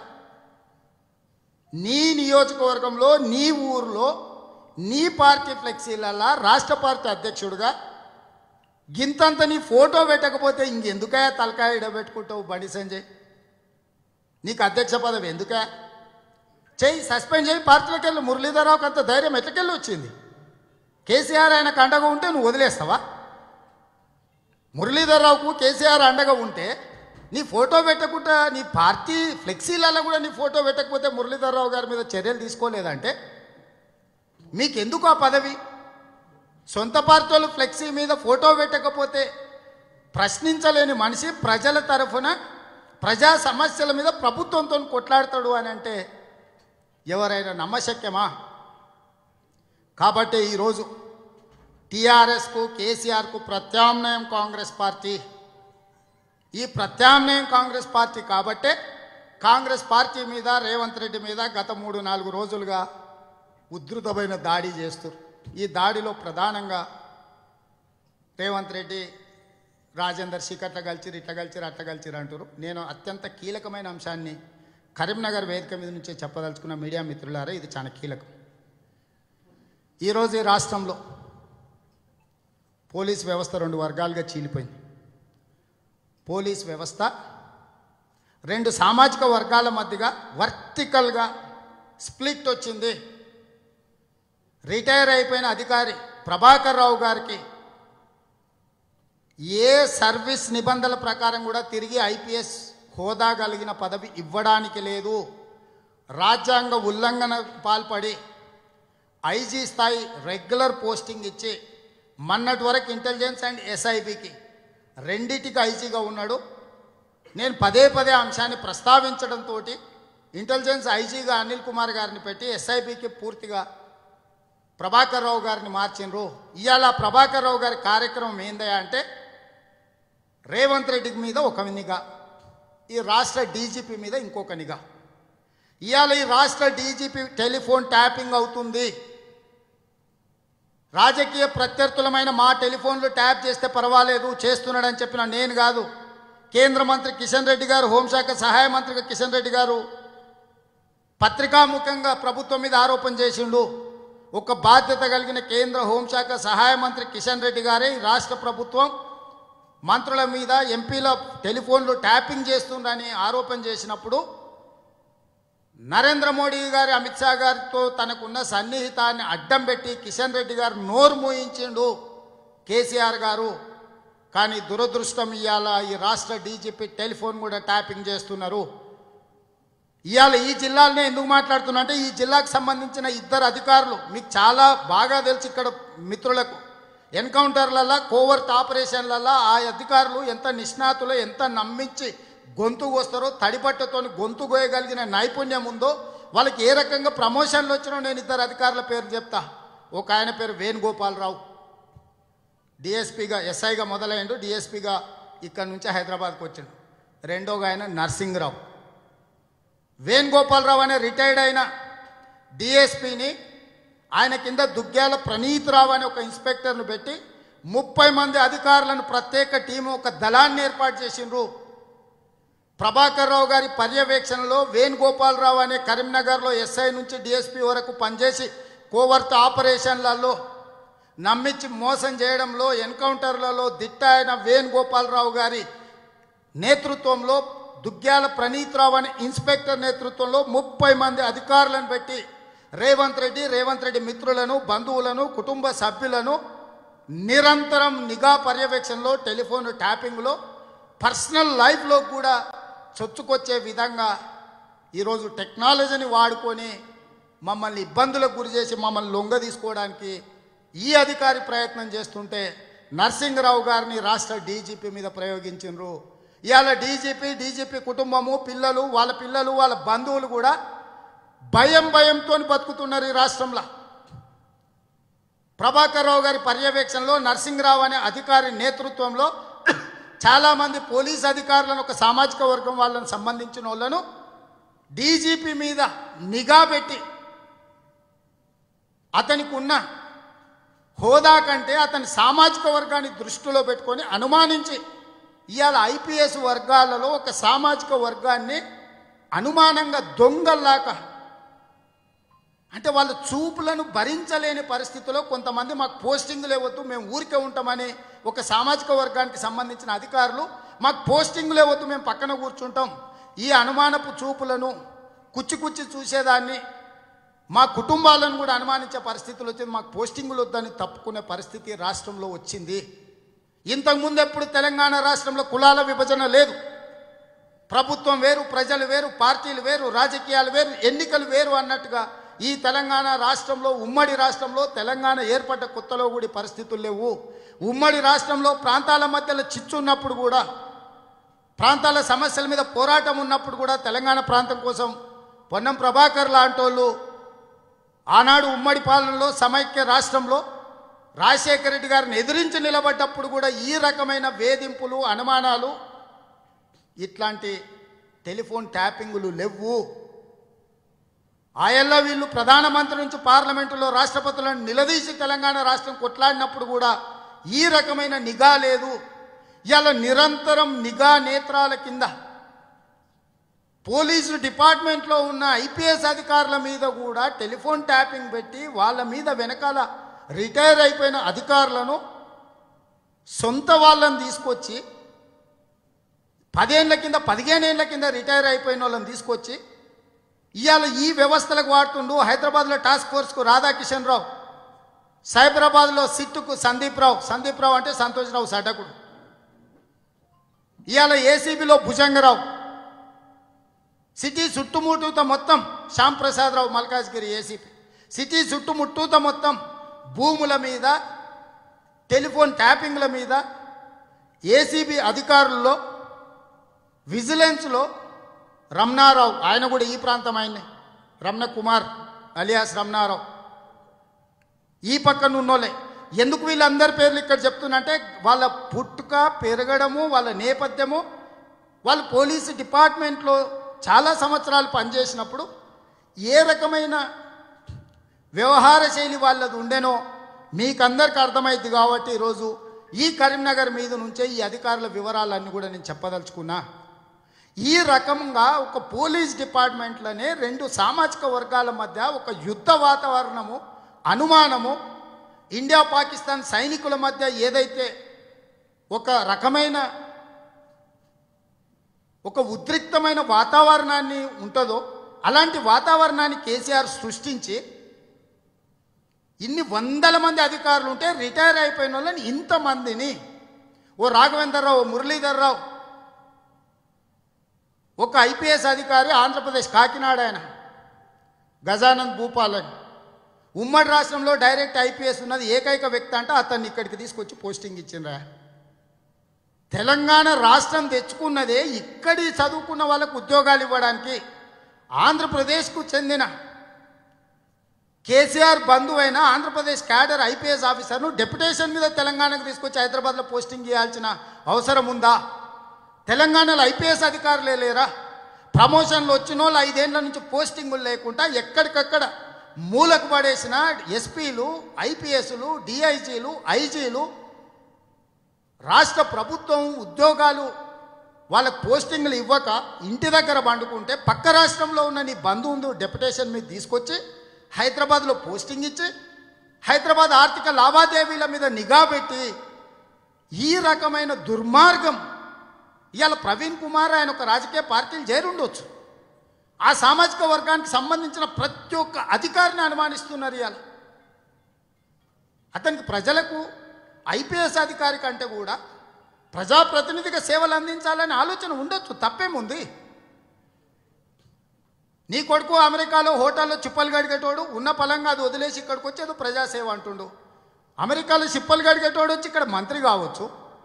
నీ నియోజకవర్గంలో నీ ఊర్లో నీ పార్టీ ఫ్లెక్సీలల్లా రాష్ట్ర పార్టీ అధ్యక్షుడిగా గింతంత నీ ఫోటో పెట్టకపోతే ఇంకెందుకయా తలకాయ ఇడబెట్టుకుంటావు బండి సంజయ్ నీకు అధ్యక్ష పదవి ఎందుకా చెయ్యి సస్పెండ్ చేయి పార్టీలోకి వెళ్ళి మురళీధరరావుకి అంత ధైర్యం ఎట్లకెళ్ళి వచ్చింది కేసీఆర్ ఆయనకు అండగా ఉంటే నువ్వు వదిలేస్తావా మురళీధరరావుకు కేసీఆర్ అండగా ఉంటే నీ ఫోటో పెట్టకుండా నీ పార్టీ ఫ్లెక్సీలలో కూడా నీ ఫోటో పెట్టకపోతే మురళీధరరావు గారి మీద చర్యలు తీసుకోలేదంటే మీకెందుకు ఆ పదవి సొంత పార్టీ వాళ్ళు ఫ్లెక్సీ మీద ఫోటో పెట్టకపోతే ప్రశ్నించలేని మనిషి ప్రజల తరఫున ప్రజా సమస్యల మీద ప్రభుత్వంతో కొట్లాడతాడు అని అంటే ఎవరైనా నమ్మశక్యమా కాబట్టి ఈరోజు టీఆర్ఎస్కు కేసీఆర్కు ప్రత్యామ్నాయం కాంగ్రెస్ పార్టీ ఈ ప్రత్యామ్నాయం కాంగ్రెస్ పార్టీ కాబట్టే కాంగ్రెస్ పార్టీ మీద రేవంత్ రెడ్డి మీద గత మూడు నాలుగు రోజులుగా ఉధృతమైన దాడి చేస్తారు ఈ దాడిలో ప్రధానంగా రేవంత్ రెడ్డి రాజేందర్ శేఖర్ అట్లా కలిసిరు ఇట్లా కలిసిరు అట్లా కలిసిరు అంటారు నేను అత్యంత కీలకమైన అంశాన్ని కరీంనగర్ వేదిక మీద నుంచే చెప్పదలుచుకున్న మీడియా మిత్రులారా ఇది చాలా కీలకం ఈరోజు ఈ రాష్ట్రంలో పోలీస్ వ్యవస్థ రెండు వర్గాలుగా చీలిపోయింది పోలీస్ వ్యవస్థ రెండు సామాజిక వర్గాల మధ్యగా వర్టికల్గా స్ప్లిట్ వచ్చింది రిటైర్ అయిపోయిన అధికారి ప్రభాకర్ రావు గారికి ఏ సర్వీస్ నిబంధనల ప్రకారం కూడా తిరిగి ఐపీఎస్ హోదా కలిగిన పదవి ఇవ్వడానికి లేదు రాజ్యాంగ ఉల్లంఘన పాల్పడి ఐజీ స్థాయి రెగ్యులర్ పోస్టింగ్ ఇచ్చి మొన్నటి వరకు ఇంటెలిజెన్స్ అండ్ ఎస్ఐబికి రెండిటికి ఐజీగా ఉన్నాడు నేను పదే పదే అంశాన్ని ప్రస్తావించడంతో ఇంటెలిజెన్స్ ఐజీగా అనిల్ కుమార్ గారిని పెట్టి ఎస్ఐబికి పూర్తిగా ప్రభాకర్ రావు గారిని మార్చిండ్రు ఇవాళ ప్రభాకర్ రావు గారి కార్యక్రమం ఏందయ్యా అంటే రేవంత్ రెడ్డి మీద ఒక నిఘా ఈ రాష్ట్ర డీజీపీ మీద ఇంకొక నిఘా ఇవాళ ఈ రాష్ట్ర డీజీపీ టెలిఫోన్ ట్యాపింగ్ అవుతుంది రాజకీయ ప్రత్యర్థులమైన మా టెలిఫోన్లు ట్యాప్ చేస్తే పర్వాలేదు చేస్తున్నాడని చెప్పిన నేను కాదు కేంద్ర మంత్రి కిషన్ రెడ్డి గారు హోంశాఖ సహాయ మంత్రిగా కిషన్ రెడ్డి గారు పత్రికాముఖంగా ప్రభుత్వం మీద ఆరోపణ చేసిండు ఒక బాధ్యత కలిగిన కేంద్ర హోంశాఖ సహాయ మంత్రి కిషన్ రెడ్డి గారే ఈ రాష్ట్ర ప్రభుత్వం మంత్రుల మీద ఎంపీల టెలిఫోన్లు ట్యాపింగ్ చేస్తుండని ఆరోపణ చేసినప్పుడు నరేంద్ర మోడీ గారి అమిత్ షా గారితో తనకున్న సన్నిహితాన్ని అడ్డం పెట్టి కిషన్ రెడ్డి గారు నోరు మూయించిండు కేసీఆర్ గారు కానీ దురదృష్టం ఇవాళ ఈ రాష్ట్ర డీజీపీ టెలిఫోన్ కూడా ట్యాపింగ్ చేస్తున్నారు ఇవాళ ఈ జిల్లాలోనే ఎందుకు మాట్లాడుతున్నా అంటే ఈ జిల్లాకు సంబంధించిన ఇద్దరు అధికారులు మీకు చాలా బాగా తెలుసు ఇక్కడ మిత్రులకు ఎన్కౌంటర్లలో కోవర్ట్ ఆపరేషన్లలో ఆ అధికారులు ఎంత నిష్ణాతులో ఎంత నమ్మించి గొంతు కోస్తారో తడిపట్టతో గొంతు కోయగలిగిన నైపుణ్యం ఉందో వాళ్ళకి ఏ రకంగా ప్రమోషన్లు వచ్చినో నేను ఇద్దరు అధికారుల పేరు చెప్తా ఒక ఆయన పేరు వేణుగోపాలరావు డిఎస్పీగా ఎస్ఐగా మొదలైండు డిఎస్పీగా ఇక్కడ నుంచి హైదరాబాద్కి వచ్చిండు రెండోగా ఆయన నర్సింగ్రావు వేణుగోపాలరావు అనే రిటైర్డ్ అయిన డిఎస్పిని ఆయన కింద దుగ్గ్యాల ప్రణీత్రావు అనే ఒక ఇన్స్పెక్టర్ను పెట్టి ముప్పై మంది అధికారులను ప్రత్యేక టీము ఒక దళాన్ని ఏర్పాటు చేసిండ్రు ప్రభాకర్ రావు గారి పర్యవేక్షణలో వేణుగోపాలరావు అనే కరీంనగర్లో ఎస్ఐ నుంచి డిఎస్పీ వరకు పనిచేసి కోవర్ట్ ఆపరేషన్లలో నమ్మించి మోసం చేయడంలో ఎన్కౌంటర్లలో దిట్ట అయిన వేణుగోపాలరావు గారి నేతృత్వంలో దుగ్గ్యాల ప్రణీత్రావు అనే ఇన్స్పెక్టర్ నేతృత్వంలో ముప్పై మంది అధికారులను పెట్టి రేవంత్ రెడ్డి రేవంత్ రెడ్డి మిత్రులను బంధువులను కుటుంబ సభ్యులను నిరంతరం నిఘా పర్యవేక్షణలో టెలిఫోన్ ట్యాపింగ్లో పర్సనల్ లైఫ్లో కూడా చొచ్చుకొచ్చే విధంగా ఈరోజు టెక్నాలజీని వాడుకొని మమ్మల్ని ఇబ్బందులకు గురి చేసి మమ్మల్ని లొంగ తీసుకోవడానికి ఈ అధికారి ప్రయత్నం చేస్తుంటే నర్సింగరావు గారిని రాష్ట్ర డీజీపీ మీద ప్రయోగించిండ్రు ఇవాళ డీజీపీ డీజీపీ కుటుంబము పిల్లలు వాళ్ళ పిల్లలు వాళ్ళ బంధువులు కూడా భయం భయంతో బతుకుతున్నారు ఈ రాష్ట్రంలో ప్రభాకర్ రావు గారి పర్యవేక్షణలో నర్సింగరావు అనే అధికారి నేతృత్వంలో చాలామంది పోలీస్ అధికారులను ఒక సామాజిక వర్గం వాళ్ళని సంబంధించిన వాళ్ళను డీజీపీ మీద నిఘా పెట్టి అతనికి ఉన్న హోదా కంటే అతని సామాజిక వర్గాన్ని దృష్టిలో పెట్టుకొని అనుమానించి ఇవాళ ఐపీఎస్ వర్గాలలో ఒక సామాజిక వర్గాన్ని అనుమానంగా దొంగల్లాగా అంటే వాళ్ళ చూపులను భరించలేని పరిస్థితిలో కొంతమంది మాకు పోస్టింగ్లు ఇవ్వద్దు మేము ఊరికే ఉంటామని ఒక సామాజిక వర్గానికి సంబంధించిన అధికారులు మాకు పోస్టింగ్లు ఇవ్వద్దు మేము పక్కన కూర్చుంటాం ఈ అనుమానపు చూపులను కుచ్చి కుచ్చి చూసేదాన్ని మా కుటుంబాలను కూడా అనుమానించే పరిస్థితులు వచ్చింది మాకు పోస్టింగులు వద్దని తప్పుకునే పరిస్థితి రాష్ట్రంలో వచ్చింది ఇంతకుముందు ఎప్పుడు తెలంగాణ రాష్ట్రంలో కులాల విభజన లేదు ప్రభుత్వం వేరు ప్రజలు వేరు పార్టీలు వేరు రాజకీయాలు వేరు ఎన్నికలు వేరు అన్నట్టుగా ఈ తెలంగాణ రాష్ట్రంలో ఉమ్మడి రాష్ట్రంలో తెలంగాణ ఏర్పడ్డ కొత్తలో కూడా ఈ పరిస్థితులు లేవు ఉమ్మడి రాష్ట్రంలో ప్రాంతాల మధ్యలో చిచ్చు ఉన్నప్పుడు కూడా ప్రాంతాల సమస్యల మీద పోరాటం ఉన్నప్పుడు కూడా తెలంగాణ ప్రాంతం కోసం పొన్నం ప్రభాకర్ లాంటి వాళ్ళు ఆనాడు ఉమ్మడి పాలనలో సమైక్య రాష్ట్రంలో రాజశేఖర రెడ్డి గారిని ఎదిరించి నిలబడ్డప్పుడు కూడా ఈ రకమైన వేధింపులు అనుమానాలు ఇట్లాంటి టెలిఫోన్ ట్యాపింగులు లేవు ఆయల్ల వీళ్ళు ప్రధానమంత్రి నుంచి పార్లమెంటులో రాష్ట్రపతులను నిలదీసి తెలంగాణ రాష్ట్రం కొట్లాడినప్పుడు కూడా ఈ రకమైన నిఘా లేదు ఇలా నిరంతరం నిఘా నేత్రాల కింద పోలీసు డిపార్ట్మెంట్లో ఉన్న ఐపీఎస్ అధికారుల మీద కూడా టెలిఫోన్ ట్యాపింగ్ పెట్టి వాళ్ళ మీద వెనకాల రిటైర్ అయిపోయిన అధికారులను సొంత వాళ్ళని తీసుకొచ్చి పదేళ్ల కింద పదిహేనేళ్ల కింద రిటైర్ అయిపోయిన వాళ్ళని తీసుకొచ్చి ఇవాళ ఈ వ్యవస్థలకు వాడుతుండు హైదరాబాద్లో టాస్క్ ఫోర్స్కు రాధాకిషన్ రావు సైబరాబాద్లో సిట్టుకు సందీప్ రావు సందీప్ రావు అంటే సంతోష్ రావు సటకుడు ఇవాళ ఏసీబీలో భుజంగరావు సిటీ చుట్టుముట్టూత మొత్తం శ్యామ్ ప్రసాద్ రావు మల్కాజ్గిరి ఏసీపీ సిటీ చుట్టుముట్టూత మొత్తం భూముల మీద టెలిఫోన్ ట్యాపింగ్ల మీద ఏసీబీ అధికారుల్లో విజిలెన్స్లో రమణారావు ఆయన కూడా ఈ ప్రాంతం ఆయన్నే రమణ కుమార్ అలియాస్ రమణారావు ఈ పక్కన ఉన్నోళ్ళే ఎందుకు వీళ్ళందరి పేర్లు ఇక్కడ చెప్తున్నంటే వాళ్ళ పుట్టుక పెరగడము వాళ్ళ నేపథ్యము వాళ్ళు పోలీసు డిపార్ట్మెంట్లో చాలా సంవత్సరాలు పనిచేసినప్పుడు ఏ రకమైన వ్యవహార శైలి వాళ్ళది ఉండెనో మీకందరికి అర్థమైంది కాబట్టి ఈరోజు ఈ కరీంనగర్ మీద నుంచే ఈ అధికారుల వివరాలన్నీ కూడా నేను చెప్పదలుచుకున్నా ఈ రకంగా ఒక పోలీస్ డిపార్ట్మెంట్లోనే రెండు సామాజిక వర్గాల మధ్య ఒక యుద్ధ వాతావరణము అనుమానము ఇండియా పాకిస్తాన్ సైనికుల మధ్య ఏదైతే ఒక రకమైన ఒక ఉద్రిక్తమైన వాతావరణాన్ని ఉంటుందో అలాంటి వాతావరణాన్ని కేసీఆర్ సృష్టించి ఇన్ని వందల మంది అధికారులు ఉంటే రిటైర్ అయిపోయిన వాళ్ళని ఇంతమందిని ఓ రాఘవేంద్రరావు ఓ మురళీధర్రావు ఒక ఐపీఎస్ అధికారి ఆంధ్రప్రదేశ్ కాకినాడ ఆయన గజానంద్ భూపాల్ అని ఉమ్మడి రాష్ట్రంలో డైరెక్ట్ ఐపీఎస్ ఉన్నది ఏకైక వ్యక్తి అంటే అతన్ని ఇక్కడికి తీసుకొచ్చి పోస్టింగ్ ఇచ్చిండ్రా తెలంగాణ రాష్ట్రం తెచ్చుకున్నదే ఇక్కడి చదువుకున్న వాళ్ళకు ఉద్యోగాలు ఇవ్వడానికి ఆంధ్రప్రదేశ్కు చెందిన కేసీఆర్ బంధువైన ఆంధ్రప్రదేశ్ క్యాడర్ ఐపీఎస్ ఆఫీసర్ను డెప్యుటేషన్ మీద తెలంగాణకు తీసుకొచ్చి హైదరాబాద్లో పోస్టింగ్ చేయాల్సిన అవసరం ఉందా తెలంగాణలో ఐపీఎస్ అధికారులే లేరా ప్రమోషన్లు వచ్చిన వాళ్ళు ఐదేళ్ల నుంచి పోస్టింగులు లేకుండా ఎక్కడికక్కడ మూలకు పడేసిన ఎస్పీలు ఐపీఎస్లు డిఐజీలు ఐజీలు రాష్ట్ర ప్రభుత్వం ఉద్యోగాలు వాళ్ళకు పోస్టింగ్లు ఇవ్వక ఇంటి దగ్గర పండుకుంటే పక్క రాష్ట్రంలో ఉన్న నీ బంధువులు డెప్యుటేషన్ మీద తీసుకొచ్చి హైదరాబాద్లో పోస్టింగ్ ఇచ్చి హైదరాబాద్ ఆర్థిక లావాదేవీల మీద నిఘా పెట్టి ఈ రకమైన దుర్మార్గం ఇవాళ ప్రవీణ్ కుమార్ ఆయన ఒక రాజకీయ పార్టీలు చేరుండొచ్చు ఆ సామాజిక వర్గానికి సంబంధించిన ప్రతి ఒక్క అధికారిని అనుమానిస్తున్నారు ఇవాళ అతనికి ప్రజలకు ఐపీఎస్ అధికారి కంటే కూడా ప్రజాప్రతినిధిగా సేవలు అందించాలనే ఆలోచన ఉండొచ్చు తప్పేముంది నీ కొడుకు అమెరికాలో హోటల్లో చిప్పలు గడిగేటోడు ఉన్న పలంగా అది వదిలేసి ఇక్కడికి వచ్చేది ప్రజాసేవ అంటుండు అమెరికాలో చిప్పలు గడిగేటోడు వచ్చి ఇక్కడ మంత్రి కావచ్చు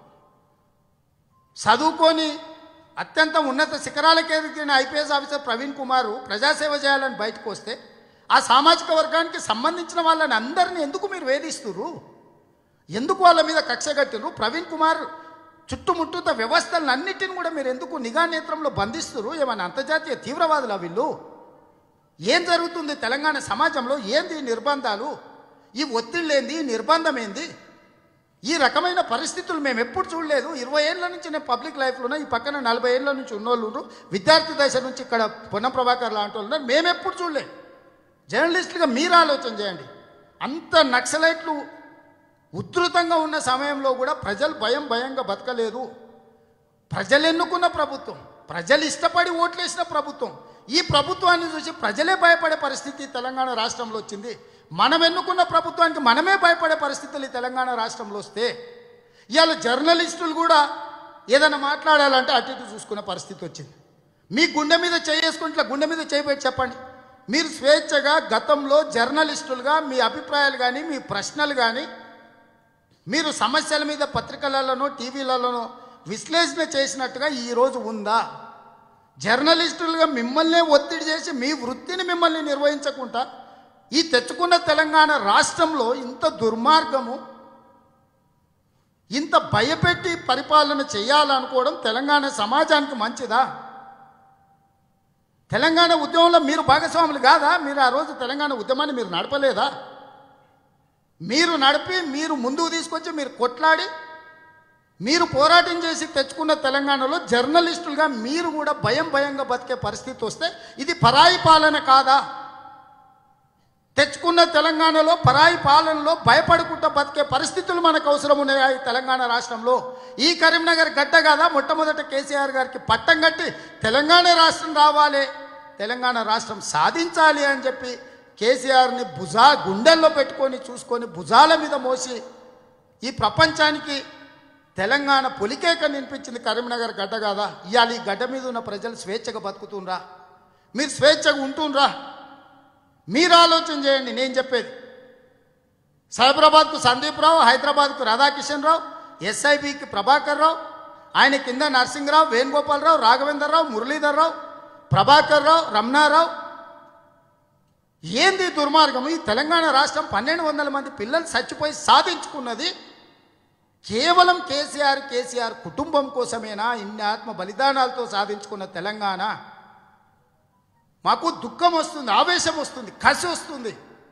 చదువుకొని అత్యంత ఉన్నత శిఖరాలకు ఎదిగిన ఐపీఎస్ ఆఫీసర్ ప్రవీణ్ కుమారు ప్రజాసేవ చేయాలని బయటకు వస్తే ఆ సామాజిక వర్గానికి సంబంధించిన వాళ్ళని అందరినీ ఎందుకు మీరు వేధిస్తున్నారు ఎందుకు వాళ్ళ మీద కక్ష కట్టిరు ప్రవీణ్ కుమార్ చుట్టుముట్టుత వ్యవస్థలను అన్నిటిని కూడా మీరు ఎందుకు నిఘా నేత్రంలో బంధిస్తున్నారు ఏమైనా అంతర్జాతీయ తీవ్రవాదులా వీళ్ళు ఏం జరుగుతుంది తెలంగాణ సమాజంలో ఏంది ఈ నిర్బంధాలు ఈ ఒత్తిళ్ళు ఏంది ఈ నిర్బంధం ఏంది ఈ రకమైన పరిస్థితులు మేము ఎప్పుడు చూడలేదు ఇరవై ఏళ్ళ నుంచి నేను పబ్లిక్ లైఫ్లో ఈ పక్కన నలభై ఏళ్ళ నుంచి ఉన్నోళ్ళు ఉన్నారు. విద్యార్థి దశ నుంచి ఇక్కడ పొన్నం ప్రభాకర్ లాంటి వాళ్ళు ఉన్నారు. మేము ఎప్పుడు చూడలేదు జర్నలిస్టులుగా మీరు ఆలోచన చేయండి అంత నక్సలైట్లు ఉధృతంగా ఉన్న సమయంలో కూడా ప్రజలు భయం భయంగా బతకలేదు ప్రజలు ఎన్నుకున్న ప్రభుత్వం ప్రజలు ఇష్టపడి ఓట్లేసిన ప్రభుత్వం ఈ ప్రభుత్వాన్ని చూసి ప్రజలే భయపడే పరిస్థితి తెలంగాణ రాష్ట్రంలో వచ్చింది మనం ఎన్నుకున్న ప్రభుత్వానికి మనమే భయపడే పరిస్థితులు ఈ తెలంగాణ రాష్ట్రంలో వస్తే ఇవాళ జర్నలిస్టులు కూడా ఏదైనా మాట్లాడాలంటే అటు ఇటు చూసుకునే పరిస్థితి వచ్చింది మీ గుండె మీద చేసుకుంటే ఇట్లా గుండె మీద చేయబెట్టి చెప్పండి మీరు స్వేచ్ఛగా గతంలో జర్నలిస్టులుగా మీ అభిప్రాయాలు కానీ మీ ప్రశ్నలు కానీ మీరు సమస్యల మీద పత్రికలలోనో టీవీలలోనో విశ్లేషణ చేసినట్టుగా ఈరోజు ఉందా జర్నలిస్టులుగా మిమ్మల్నే ఒత్తిడి చేసి మీ వృత్తిని మిమ్మల్ని నిర్వహించకుండా ఈ తెచ్చుకున్న తెలంగాణ రాష్ట్రంలో ఇంత దుర్మార్గము ఇంత భయపెట్టి పరిపాలన చేయాలనుకోవడం తెలంగాణ సమాజానికి మంచిదా తెలంగాణ ఉద్యమంలో మీరు భాగస్వాములు కాదా మీరు ఆ రోజు తెలంగాణ ఉద్యమాన్ని మీరు నడపలేదా మీరు నడిపి మీరు ముందుకు తీసుకొచ్చి మీరు కొట్లాడి మీరు పోరాటం చేసి తెచ్చుకున్న తెలంగాణలో జర్నలిస్టులుగా మీరు కూడా భయం భయంగా బతికే పరిస్థితి వస్తే ఇది పరాయి పాలన కాదా తెచ్చుకున్న తెలంగాణలో పరాయి పాలనలో భయపడుకుంటూ బతికే పరిస్థితులు మనకు అవసరం ఉన్నాయా ఈ తెలంగాణ రాష్ట్రంలో ఈ కరీంనగర్ గడ్డ కాదా మొట్టమొదట కేసీఆర్ గారికి పట్టం కట్టి తెలంగాణ రాష్ట్రం రావాలి తెలంగాణ రాష్ట్రం సాధించాలి అని చెప్పి కేసీఆర్ని భుజా గుండెల్లో పెట్టుకొని చూసుకొని భుజాల మీద మోసి ఈ ప్రపంచానికి తెలంగాణ పొలికేక నినిపించింది కరీంనగర్ గడ్డ కాదా ఇవాళ ఈ గడ్డ మీద ఉన్న ప్రజలు స్వేచ్ఛగా బతుకుతుండ్రా మీరు స్వేచ్ఛగా ఉంటుండ్రా మీరు ఆలోచన చేయండి నేను చెప్పేది సైబరాబాద్కు సందీప్ రావు హైదరాబాద్కు రాధాకిషన్ రావు ఎస్ఐబికి ప్రభాకర్ రావు ఆయన కింద నరసింహరావు వేణుగోపాలరావు రాఘవేంద్రరావు మురళీధర్ రావు ప్రభాకర్ రావు రమణారావు ఏంది ఈ దుర్మార్గం ఈ తెలంగాణ రాష్ట్రం పన్నెండు వందల మంది పిల్లలు చచ్చిపోయి సాధించుకున్నది కేవలం కేసీఆర్ కేసీఆర్ కుటుంబం కోసమేనా ఇన్ని ఆత్మ బలిదానాలతో సాధించుకున్న తెలంగాణ మాకు దుఃఖం వస్తుంది ఆవేశం వస్తుంది కసి వస్తుంది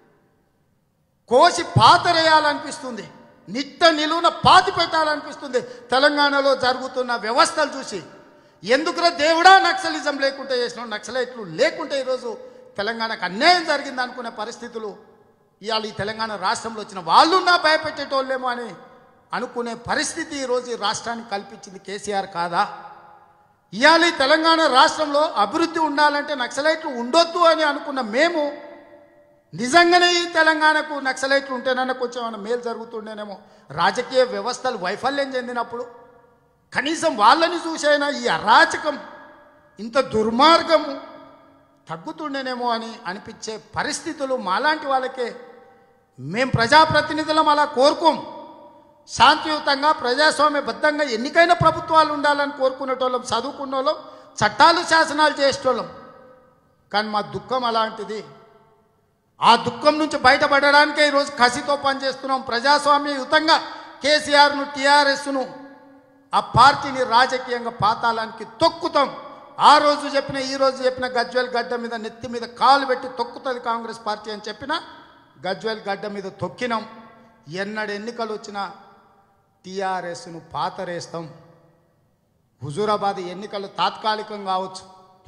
కోసి పాతరేయాలనిపిస్తుంది నిట్ట నిలువున పాతి పెట్టాలనిపిస్తుంది తెలంగాణలో జరుగుతున్న వ్యవస్థలు చూసి ఎందుకురా దేవుడా నక్సలిజం లేకుంటే చేసిన నక్సలైట్లు లేకుంటే ఈరోజు తెలంగాణకు అన్యాయం జరిగింది అనుకునే పరిస్థితులు ఇవాళ ఈ తెలంగాణ రాష్ట్రంలో వచ్చిన వాళ్ళు నా భయపెట్టేటోళ్ళేమో అని అనుకునే పరిస్థితి ఈరోజు ఈ రాష్ట్రానికి కల్పించింది కేసీఆర్ కాదా ఇవాళ ఈ తెలంగాణ రాష్ట్రంలో అభివృద్ధి ఉండాలంటే నక్సలైట్లు ఉండొద్దు అని అనుకున్న మేము నిజంగానే ఈ తెలంగాణకు నక్సలైట్లు ఉంటేనన్నా కొంచెం ఏమైనా మేలు జరుగుతుండేనేమో రాజకీయ వ్యవస్థలు వైఫల్యం చెందినప్పుడు కనీసం వాళ్ళని చూసైనా ఈ అరాచకం ఇంత దుర్మార్గము తగ్గుతుండేనేమో అని అనిపించే పరిస్థితులు మాలాంటి వాళ్ళకే మేం ప్రజాప్రతినిధులం అలా కోరుకోం శాంతియుతంగా ప్రజాస్వామ్యబద్ధంగా ఎన్నికైన ప్రభుత్వాలు ఉండాలని కోరుకునేటోళ్ళం చదువుకున్నోళ్ళం చట్టాలు శాసనాలు చేసేటోళ్ళం కానీ మా దుఃఖం అలాంటిది ఆ దుఃఖం నుంచి బయటపడడానికే ఈరోజు కసితో పనిచేస్తున్నాం ప్రజాస్వామ్యయుతంగా కేసీఆర్ను టీఆర్ఎస్ను ఆ పార్టీని రాజకీయంగా పాతాళానికి తొక్కుతాం ఆ రోజు చెప్పిన ఈ రోజు చెప్పిన గజ్వేల్ గడ్డ మీద నెత్తి మీద కాలు పెట్టి తొక్కుతుంది కాంగ్రెస్ పార్టీ అని చెప్పిన గజ్వేల్ గడ్డ మీద తొక్కినాం ఎన్నడు ఎన్నికలు వచ్చినా టీఆర్ఎస్ను పాతరేస్తాం హుజూరాబాద్ ఎన్నికలు తాత్కాలికం కావచ్చు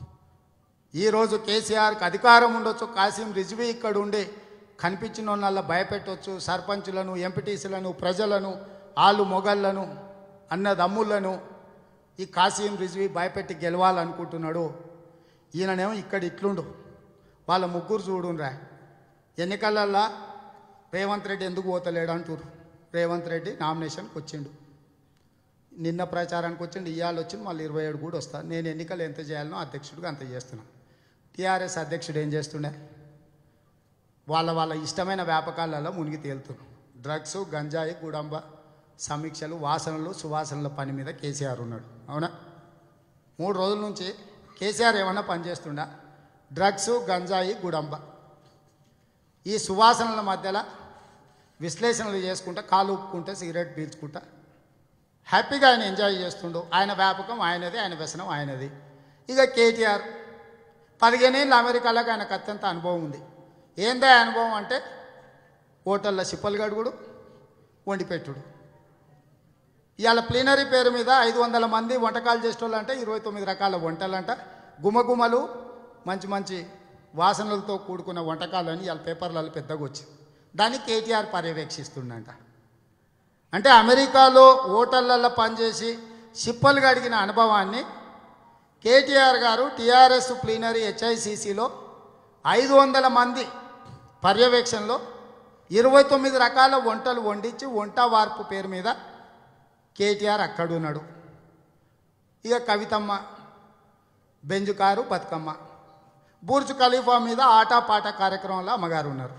ఈరోజు కేసీఆర్కి అధికారం ఉండొచ్చు కాసిం రిజ్వీ ఇక్కడ ఉండి కనిపించిన వాళ్ళ భయపెట్టవచ్చు సర్పంచులను ఎంపీటీసీలను ప్రజలను ఆలు మొగళ్ళను అన్నదమ్ములను ఈ కాసిం రిజ్వీ భయపెట్టి గెలవాలనుకుంటున్నాడు ఈయననేమో ఇక్కడ ఇట్లుండు వాళ్ళ ముగ్గురు చూడుండ్రా ఎన్నికలల్లా రేవంత్ రెడ్డి ఎందుకు పోతలేడు అంటారు రేవంత్ రెడ్డి నామినేషన్కి వచ్చిండు నిన్న ప్రచారానికి వచ్చిండు ఇవాళ వచ్చింది మళ్ళీ ఇరవై ఏడు కూడా వస్తా నేను ఎన్నికలు ఎంత చేయాలనో అధ్యక్షుడిగా అంత చేస్తున్నాను టీఆర్ఎస్ అధ్యక్షుడు ఏం చేస్తుండే వాళ్ళ వాళ్ళ ఇష్టమైన వ్యాపకాలలో మునిగి తేలుతున్నాం డ్రగ్స్ గంజాయి గుడంబ సమీక్షలు వాసనలు సువాసనల పని మీద కేసీఆర్ ఉన్నాడు అవునా మూడు రోజుల నుంచి కేసీఆర్ ఏమన్నా పని చేస్తుండా డ్రగ్స్ గంజాయి గుడంబ ఈ సువాసనల మధ్యలో విశ్లేషణలు చేసుకుంటా కాలు ఉప్పుకుంటా సిగరెట్ పీల్చుకుంటా హ్యాపీగా ఆయన ఎంజాయ్ చేస్తుండు ఆయన వ్యాపకం ఆయనది ఆయన వ్యసనం ఆయనది ఇక కేటీఆర్ పదిహేనేళ్ళు అమెరికాలోకి ఆయనకు అత్యంత అనుభవం ఉంది ఏందా అనుభవం అంటే హోటల్లో సిప్పలు గడుగుడు వండి పెట్టుడు ఇవాళ ప్లీనరీ పేరు మీద ఐదు వందల మంది వంటకాలు చేసేటోళ్ళు అంటే ఇరవై తొమ్మిది రకాల వంటలంట గుమగుమలు మంచి మంచి వాసనలతో కూడుకున్న వంటకాలని ఇవాళ పేపర్లలో పెద్దగా వచ్చింది దాన్ని కేటీఆర్ పర్యవేక్షిస్తుండంట అంటే అమెరికాలో హోటళ్లలో పనిచేసి సిప్పలు గడిగిన అనుభవాన్ని కేటీఆర్ గారు టీఆర్ఎస్ ప్లీనరీ హెచ్ఐసిసిలో ఐదు వందల మంది పర్యవేక్షణలో ఇరవై తొమ్మిది రకాల వంటలు వండించి వంట వార్పు పేరు మీద కేటీఆర్ అక్కడున్నాడు ఇక కవితమ్మ బెంజుకారు బతుకమ్మ బూర్జు ఖలీఫా మీద ఆటపాట కార్యక్రమంలో అమ్మగారు ఉన్నారు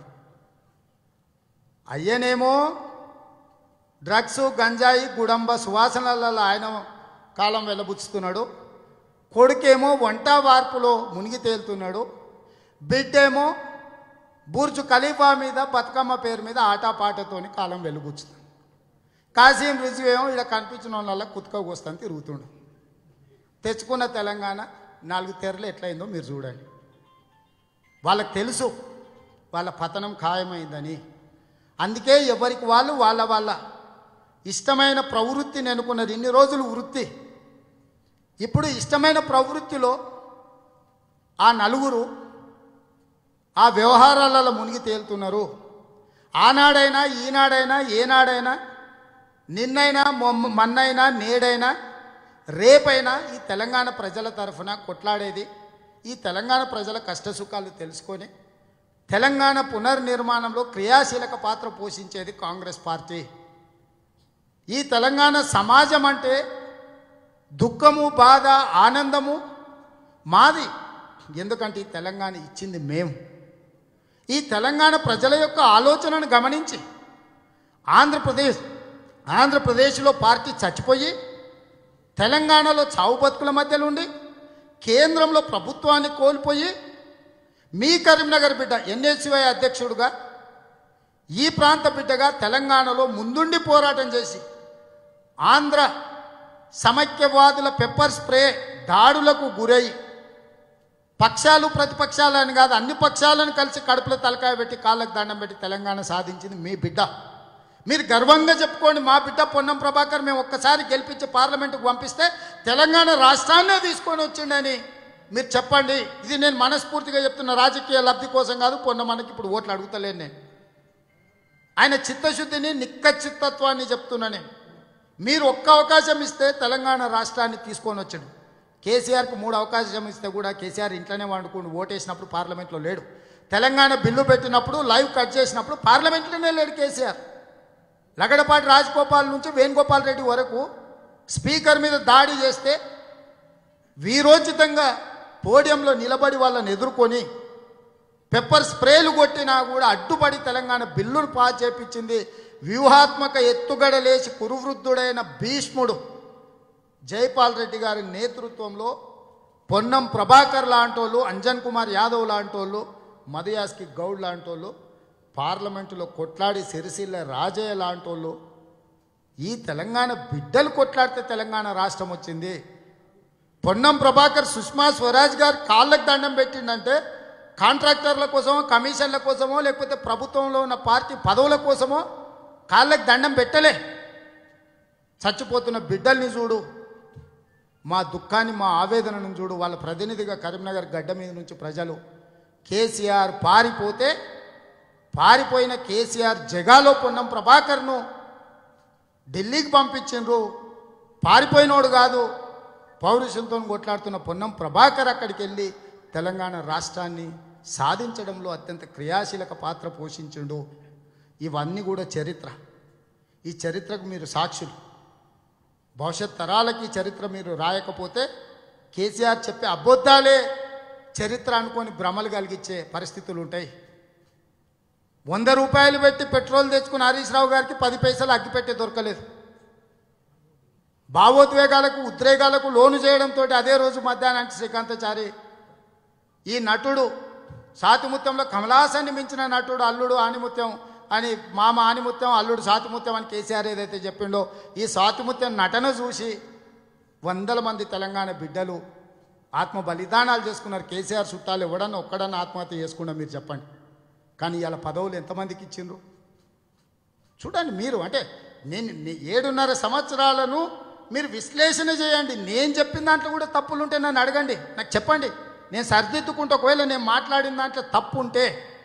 అయ్యనేమో డ్రగ్స్ గంజాయి గుడంబ సువాసనలలో ఆయన కాలం వెళ్ళబుచ్చుతున్నాడు కొడుకేమో వంట వార్పులో మునిగి తేలుతున్నాడు బిడ్డేమో బూర్జు ఖలీఫా మీద బతుకమ్మ పేరు మీద ఆటపాటతోని కాలం వెలుగుచ్చుతుంది కాసీం రుజువు ఏమో ఇక్కడ కనిపించిన వాళ్ళ కుతుక కోస్తాను తిరుగుతుండు తెచ్చుకున్న తెలంగాణ నాలుగు తెరలు ఎట్లయిందో మీరు చూడండి వాళ్ళకి తెలుసు వాళ్ళ పతనం ఖాయమైందని అందుకే ఎవరికి వాళ్ళు వాళ్ళ వాళ్ళ ఇష్టమైన ప్రవృత్తిని అనుకున్నది ఇన్ని రోజులు వృత్తి ఇప్పుడు ఇష్టమైన ప్రవృత్తిలో ఆ నలుగురు ఆ వ్యవహారాలలో మునిగి తేలుతున్నారు ఆనాడైనా ఈనాడైనా ఏనాడైనా నిన్నైనా మొమ్మ మన్నైనా నేడైనా రేపైనా ఈ తెలంగాణ ప్రజల తరఫున కొట్లాడేది ఈ తెలంగాణ ప్రజల కష్టసుఖాలు తెలుసుకొని తెలంగాణ పునర్నిర్మాణంలో క్రియాశీలక పాత్ర పోషించేది కాంగ్రెస్ పార్టీ ఈ తెలంగాణ సమాజం అంటే దుఃఖము బాధ ఆనందము మాది ఎందుకంటే ఈ తెలంగాణ ఇచ్చింది మేము ఈ తెలంగాణ ప్రజల యొక్క ఆలోచనను గమనించి ఆంధ్రప్రదేశ్ ఆంధ్రప్రదేశ్లో పార్టీ చచ్చిపోయి తెలంగాణలో చావు బతుకుల మధ్యలో ఉండి కేంద్రంలో ప్రభుత్వాన్ని కోల్పోయి మీ కరీంనగర్ బిడ్డ ఎన్ఎస్యుఐ అధ్యక్షుడుగా ఈ ప్రాంత బిడ్డగా తెలంగాణలో ముందుండి పోరాటం చేసి ఆంధ్ర సమైక్యవాదుల పెప్పర్ స్ప్రే దాడులకు గురై పక్షాలు ప్రతిపక్షాలు అని కాదు అన్ని పక్షాలను కలిసి కడుపులో తలకాయ పెట్టి కాళ్ళకు దండం పెట్టి తెలంగాణ సాధించింది మీ బిడ్డ మీరు గర్వంగా చెప్పుకోండి మా బిడ్డ పొన్నం ప్రభాకర్ మేము ఒక్కసారి గెలిపించి పార్లమెంటుకు పంపిస్తే తెలంగాణ రాష్ట్రాన్నే తీసుకొని వచ్చిండని మీరు చెప్పండి ఇది నేను మనస్ఫూర్తిగా చెప్తున్న రాజకీయ లబ్ధి కోసం కాదు పొన్నమ్మకి ఇప్పుడు ఓట్లు అడుగుతలేను నేను ఆయన చిత్తశుద్ధిని నిక్కచ్చిత్తత్వాన్ని చెప్తున్నా నేను మీరు ఒక్క అవకాశం ఇస్తే తెలంగాణ రాష్ట్రాన్ని తీసుకొని వచ్చాడు కేసీఆర్కి మూడు అవకాశం ఇస్తే కూడా కేసీఆర్ ఇంట్లోనే వండుకుని ఓటేసినప్పుడు పార్లమెంట్లో లేడు తెలంగాణ బిల్లు పెట్టినప్పుడు లైవ్ కట్ చేసినప్పుడు పార్లమెంట్లోనే లేడు కేసీఆర్ లగడపాటి రాజగోపాల్ నుంచి వేణుగోపాల్ రెడ్డి వరకు స్పీకర్ మీద దాడి చేస్తే వీరోచితంగా పోడియంలో నిలబడి వాళ్ళని ఎదుర్కొని పెప్పర్ స్ప్రేలు కొట్టినా కూడా అడ్డుపడి తెలంగాణ బిల్లును పాస్ చేపించింది వ్యూహాత్మక ఎత్తుగడలేసి కురువృద్ధుడైన భీష్ముడు జైపాల్ రెడ్డి గారి నేతృత్వంలో పొన్నం ప్రభాకర్ లాంటోళ్ళు అంజన్ కుమార్ యాదవ్ లాంటోళ్ళు మదయాస్కి గౌడ్ లాంటోళ్ళు పార్లమెంటులో కొట్లాడి సిరిసిల్ల రాజయ్య లాంటోళ్ళు ఈ తెలంగాణ బిడ్డలు కొట్లాడితే తెలంగాణ రాష్ట్రం వచ్చింది పొన్నం ప్రభాకర్ సుష్మా స్వరాజ్ గారు కాళ్ళకు దండం పెట్టిండంటే కాంట్రాక్టర్ల కోసమో కమిషన్ల కోసమో లేకపోతే ప్రభుత్వంలో ఉన్న పార్టీ పదవుల కోసమో కాళ్ళకు దండం పెట్టలే చచ్చిపోతున్న బిడ్డల్ని చూడు మా దుఃఖాన్ని మా ఆవేదనను చూడు వాళ్ళ ప్రతినిధిగా కరీంనగర్ గడ్డ మీద నుంచి ప్రజలు కేసీఆర్ పారిపోతే పారిపోయిన కేసీఆర్ జగాలో పొన్నం ప్రభాకర్ను ఢిల్లీకి పంపించిండ్రు పారిపోయినోడు కాదు పౌరుషంతో కొట్లాడుతున్న పొన్నం ప్రభాకర్ అక్కడికి వెళ్ళి తెలంగాణ రాష్ట్రాన్ని సాధించడంలో అత్యంత క్రియాశీలక పాత్ర పోషించిండు ఇవన్నీ కూడా చరిత్ర ఈ చరిత్రకు మీరు సాక్షులు భవిష్యత్ తరాలకి ఈ చరిత్ర మీరు రాయకపోతే కేసీఆర్ చెప్పే అబద్ధాలే చరిత్ర అనుకొని భ్రమలు కలిగించే పరిస్థితులు ఉంటాయి వంద రూపాయలు పెట్టి పెట్రోల్ తెచ్చుకున్న హరీష్ రావు గారికి పది పైసలు అగ్గిపెట్టే దొరకలేదు భావోద్వేగాలకు ఉద్రేగాలకు లోను చేయడంతో అదే రోజు మధ్యాహ్నానికి శ్రీకాంతచారి ఈ నటుడు సాతిముత్యంలో కమలాసాన్ని మించిన నటుడు అల్లుడు ఆనిముత్యం అని మామ ఆనిముత్యం అల్లుడు సాతిముత్యం అని కేసీఆర్ ఏదైతే చెప్పిండో ఈ సాతిముత్యం నటన చూసి వందల మంది తెలంగాణ బిడ్డలు ఆత్మ బలిదానాలు చేసుకున్నారు కేసీఆర్ చుట్టాలు ఎవడన్నా ఒక్కడన్నా ఆత్మహత్య చేసుకున్నా మీరు చెప్పండి కానీ ఇలా పదవులు ఎంతమందికి ఇచ్చిండ్రు చూడండి మీరు అంటే నేను నే- ఏడున్నర సంవత్సరాలను మీరు విశ్లేషణ చేయండి నేను చెప్పిన దాంట్లో కూడా తప్పులు ఉంటే నన్ను అడగండి నాకు చెప్పండి నేను సరిదిద్దుకుంటే ఒకవేళ నేను మాట్లాడిన దాంట్లో తప్పు ఉంటే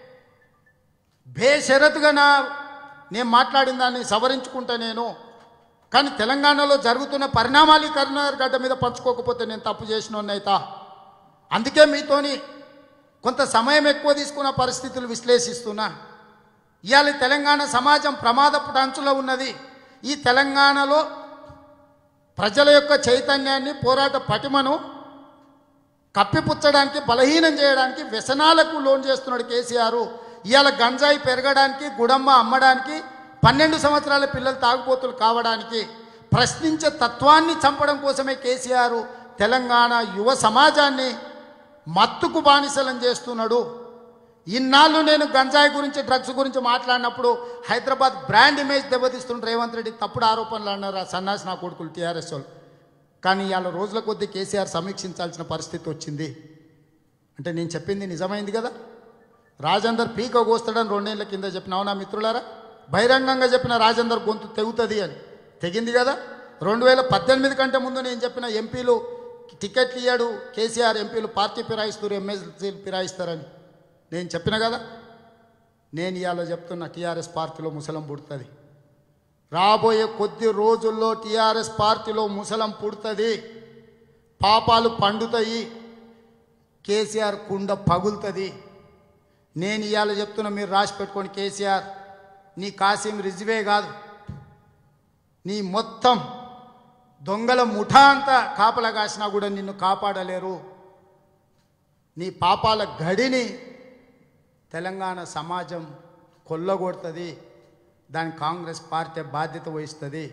బేషరతుగా నా నేను మాట్లాడిన దాన్ని సవరించుకుంటా నేను కానీ తెలంగాణలో జరుగుతున్న పరిణామాలు ఈ కరీంనగర్ గడ్డ మీద పంచుకోకపోతే నేను తప్పు చేసిన అయితా అందుకే మీతోని కొంత సమయం ఎక్కువ తీసుకున్న పరిస్థితులు విశ్లేషిస్తున్నా ఇవాళ తెలంగాణ సమాజం ప్రమాదపు అంచులో ఉన్నది ఈ తెలంగాణలో ప్రజల యొక్క చైతన్యాన్ని పోరాట పటిమను కప్పిపుచ్చడానికి బలహీనం చేయడానికి వ్యసనాలకు లోన్ చేస్తున్నాడు కేసీఆర్ ఇవాళ గంజాయి పెరగడానికి గుడమ్మ అమ్మడానికి పన్నెండు సంవత్సరాల పిల్లలు తాగుబోతులు కావడానికి ప్రశ్నించే తత్వాన్ని చంపడం కోసమే కేసీఆర్ తెలంగాణ యువ సమాజాన్ని మత్తుకు బానిసలం చేస్తున్నాడు ఇన్నాళ్ళు నేను గంజాయి గురించి డ్రగ్స్ గురించి మాట్లాడినప్పుడు హైదరాబాద్ బ్రాండ్ ఇమేజ్ దెబ్బతీస్తున్న రేవంత్ రెడ్డి తప్పుడు ఆరోపణలు అన్నారు ఆ సన్నాసి నా కొడుకులు టీఆర్ఎస్ వాళ్ళు కానీ ఇవాళ రోజుల కొద్దీ కేసీఆర్ సమీక్షించాల్సిన పరిస్థితి వచ్చింది అంటే నేను చెప్పింది నిజమైంది కదా రాజేందర్ పీక కోస్తాడని రెండేళ్ల కింద చెప్పిన అవునా మిత్రులారా బహిరంగంగా చెప్పిన రాజేందర్ గొంతు తెగుతుంది అని తెగింది కదా రెండు వేల పద్దెనిమిది కంటే ముందు నేను చెప్పిన ఎంపీలు టికెట్లు ఇయ్యాడు కేసీఆర్ ఎంపీలు పార్టీ ఫిరాయిస్తారు ఎమ్మెల్సీలు ఫిరాయిస్తారని నేను చెప్పిన కదా నేను ఇవాళ చెప్తున్న టీఆర్ఎస్ పార్టీలో ముసలం పుడుతుంది రాబోయే కొద్ది రోజుల్లో టీఆర్ఎస్ పార్టీలో ముసలం పుడుతుంది పాపాలు పండుతాయి కేసీఆర్ కుండ పగులుతుంది నేను ఇవాళ చెప్తున్నా మీరు రాసి పెట్టుకోండి కేసీఆర్ నీ కాసిం రిజ్వే కాదు నీ మొత్తం దొంగల ముఠా అంతా కాపలా కాసినా కూడా నిన్ను కాపాడలేరు నీ పాపాల గడిని తెలంగాణ సమాజం కొల్లగొడుతుంది దాని కాంగ్రెస్ పార్టీ బాధ్యత వహిస్తుంది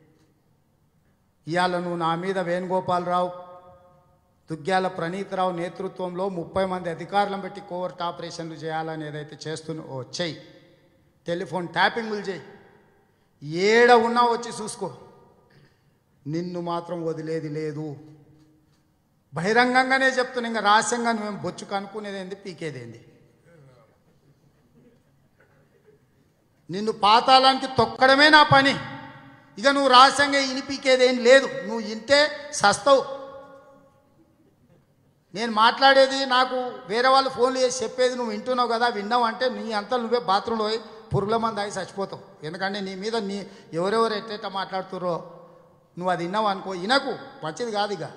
ఇవాళ నువ్వు నా మీద వేణుగోపాలరావు దుగ్గ్యాల ప్రణీతరావు నేతృత్వంలో ముప్పై మంది అధికారులను పెట్టి కోవర్ట్ ఆపరేషన్లు చేయాలని ఏదైతే చేస్తున్నా ఓ చెయ్యి టెలిఫోన్ ట్యాపింగులు చేయి ఏడ ఉన్నా వచ్చి చూసుకో నిన్ను మాత్రం వదిలేది లేదు బహిరంగంగానే చెప్తున్నా ఇంకా రహస్యంగా నువ్వేం బొచ్చు కనుక్కునేది ఏంది పీకేది ఏంది నిన్ను పాతాళానికి తొక్కడమే నా పని ఇక నువ్వు రహస్యంగా ఇని పీకేదేం లేదు నువ్వు ఇంటే సస్తవు నేను మాట్లాడేది నాకు వేరే వాళ్ళు ఫోన్లు చేసి చెప్పేది నువ్వు వింటున్నావు కదా విన్నావు అంటే నీ అంతా నువ్వే బాత్రూంలో పోయి పురుగుల మంది అయి చచ్చిపోతావు ఎందుకంటే నీ మీద నీ ఎవరెవరు ఎట్టెట్ట మాట్లాడుతుర్రో నువ్వు అది విన్నావు అనుకో వినకు మంచిది కాదు ఇక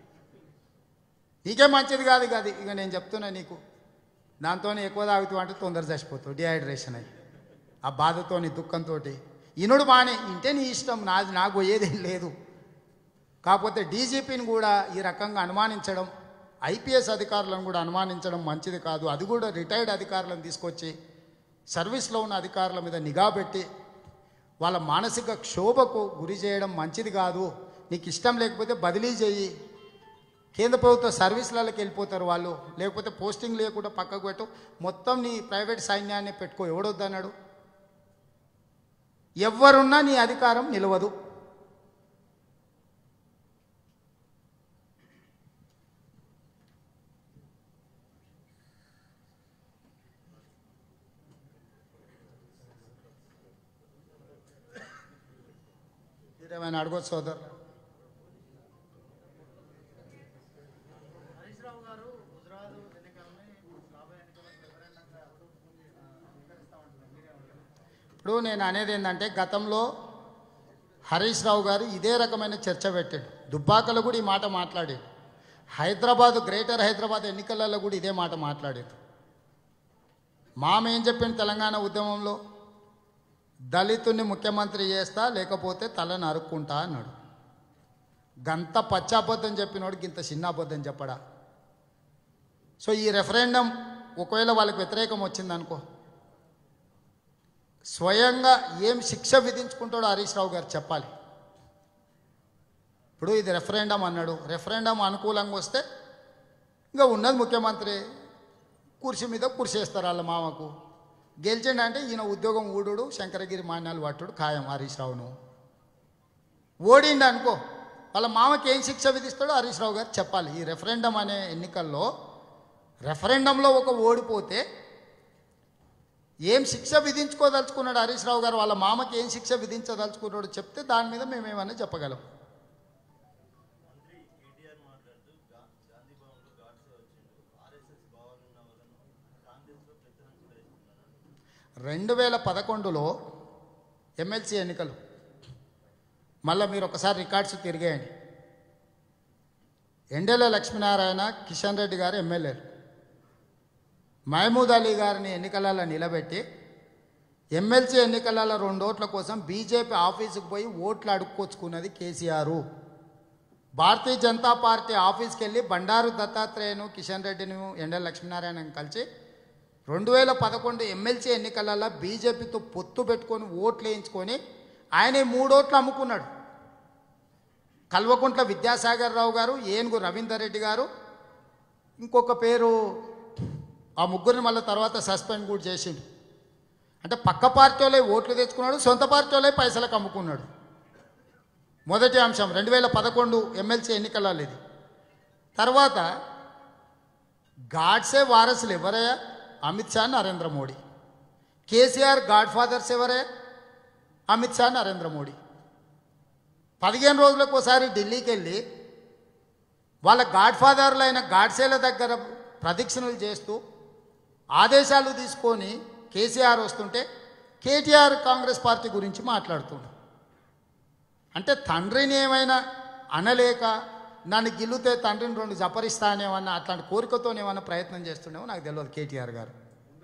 నీకే మంచిది కాదు ఇక అది ఇక నేను చెప్తున్నా నీకు దాంతోనే ఎక్కువ తాగుతావు అంటే తొందర చచ్చిపోతావు డిహైడ్రేషన్ అయ్యి ఆ బాధతో నీ దుఃఖంతో ఇనుడు బానే ఇంటే నీ ఇష్టం నాది నాకు పోయేదేం లేదు కాకపోతే డీజీపీని కూడా ఈ రకంగా అనుమానించడం ఐపీఎస్ అధికారులను కూడా అనుమానించడం మంచిది కాదు అది కూడా రిటైర్డ్ అధికారులను తీసుకొచ్చి సర్వీస్లో ఉన్న అధికారుల మీద నిఘా పెట్టి వాళ్ళ మానసిక క్షోభకు గురి చేయడం మంచిది కాదు నీకు ఇష్టం లేకపోతే బదిలీ చేయి కేంద్ర ప్రభుత్వ సర్వీసులకి వెళ్ళిపోతారు వాళ్ళు లేకపోతే పోస్టింగ్ లేకుండా పక్కకు పెట్టు మొత్తం నీ ప్రైవేట్ సైన్యాన్ని పెట్టుకో ఎవడొద్దన్నాడు ఎవరున్నా నీ అధికారం నిలవదు మీరేమైనా అడగొచ్చు సోదరు ఇప్పుడు నేను అనేది ఏంటంటే గతంలో హరీష్ రావు గారు ఇదే రకమైన చర్చ పెట్టాడు దుబ్బాకలో కూడా ఈ మాట మాట్లాడాడు హైదరాబాద్ గ్రేటర్ హైదరాబాద్ ఎన్నికలలో కూడా ఇదే మాట మాట్లాడాడు మామేం చెప్పింది తెలంగాణ ఉద్యమంలో దళితుని ముఖ్యమంత్రి చేస్తా లేకపోతే తల నరుక్కుంటా అన్నాడు గంత పచ్చాబద్ధం చెప్పినోడు గింత చిన్న అబద్ధం చెప్పడా సో ఈ రెఫరెండం ఒకవేళ వాళ్ళకి వ్యతిరేకం వచ్చిందనుకో స్వయంగా ఏం శిక్ష విధించుకుంటాడో హరీష్ రావు గారు చెప్పాలి ఇప్పుడు ఇది రెఫరెండం అన్నాడు రెఫరెండం అనుకూలంగా వస్తే ఇంకా ఉన్నది ముఖ్యమంత్రి కుర్చీ మీద కుర్చేస్తారు వాళ్ళ మామకు గెలిచిండు అంటే ఈయన ఉద్యోగం ఊడుడు శంకరగిరి మాన్యాలు పట్టుడు ఖాయం హరీష్ రావును ఓడిండు అనుకో వాళ్ళ మామకి ఏం శిక్ష విధిస్తాడో హరీష్ రావు గారు చెప్పాలి ఈ రెఫరెండం అనే ఎన్నికల్లో రెఫరెండంలో ఒక ఓడిపోతే ఏం శిక్ష విధించుకోదలుచుకున్నాడు హరీష్ రావు గారు వాళ్ళ మామకి ఏం శిక్ష విధించదలుచుకున్నాడు చెప్తే దాని మీద మేము ఏమైనా చెప్పగలం రెండు వేల పదకొండులో ఎమ్మెల్సీ ఎన్నికలు మళ్ళీ మీరు ఒకసారి రికార్డ్స్ తిరిగేయండి ఎండెల లక్ష్మీనారాయణ కిషన్ రెడ్డి గారు ఎమ్మెల్యేలు మహమూద్ అలీ గారిని ఎన్నికలలో నిలబెట్టి ఎమ్మెల్సీ ఎన్నికలలో రెండు ఓట్ల కోసం బీజేపీ ఆఫీసుకు పోయి ఓట్లు అడుక్కొచ్చుకున్నది కేసీఆర్ భారతీయ జనతా పార్టీ ఆఫీస్కి వెళ్ళి బండారు దత్తాత్రేయను కిషన్ రెడ్డిని ఎండల లక్ష్మీనారాయణను కలిసి రెండు వేల పదకొండు ఎమ్మెల్సీ ఎన్నికలలో బీజేపీతో పొత్తు పెట్టుకొని ఓట్లు వేయించుకొని ఆయన ఈ మూడు ఓట్లు అమ్ముకున్నాడు కల్వకుంట్ల విద్యాసాగర్ రావు గారు ఏనుగు రవీందర్ రెడ్డి గారు ఇంకొక పేరు ఆ ముగ్గురిని మళ్ళీ తర్వాత సస్పెండ్ కూడా చేసిండు అంటే పక్క పార్టీ వాళ్ళే ఓట్లు తెచ్చుకున్నాడు సొంత పార్టీ వాళ్ళే పైసలకు అమ్ముకున్నాడు మొదటి అంశం రెండు వేల పదకొండు ఎమ్మెల్సీ ఎన్నికలలో ఇది తర్వాత గాడ్సే వారసులు ఎవరయ్యా Amit Shah Narendra Modi KCR godfathers ఎవరే అమిత్ షా నరేంద్ర మోడీ పదిహేను రోజులకు ఒకసారి ఢిల్లీకి వెళ్ళి వాళ్ళ గాడ్ ఫాదర్లు అయిన గాడ్సేల దగ్గర ప్రదక్షిణలు చేస్తూ ఆదేశాలు తీసుకొని కేసీఆర్ వస్తుంటే కేటీఆర్ కాంగ్రెస్ పార్టీ గురించి మాట్లాడుతుండు అంటే తండ్రిని ఏమైనా అనలేక నన్ను గిల్లుతే తండ్రిని రెండు జపరిస్తానేమన్నా అట్లాంటి కోరికతో ఏమన్నా ప్రయత్నం చేస్తుండేమో నాకు తెలియదు కేటీఆర్ గారు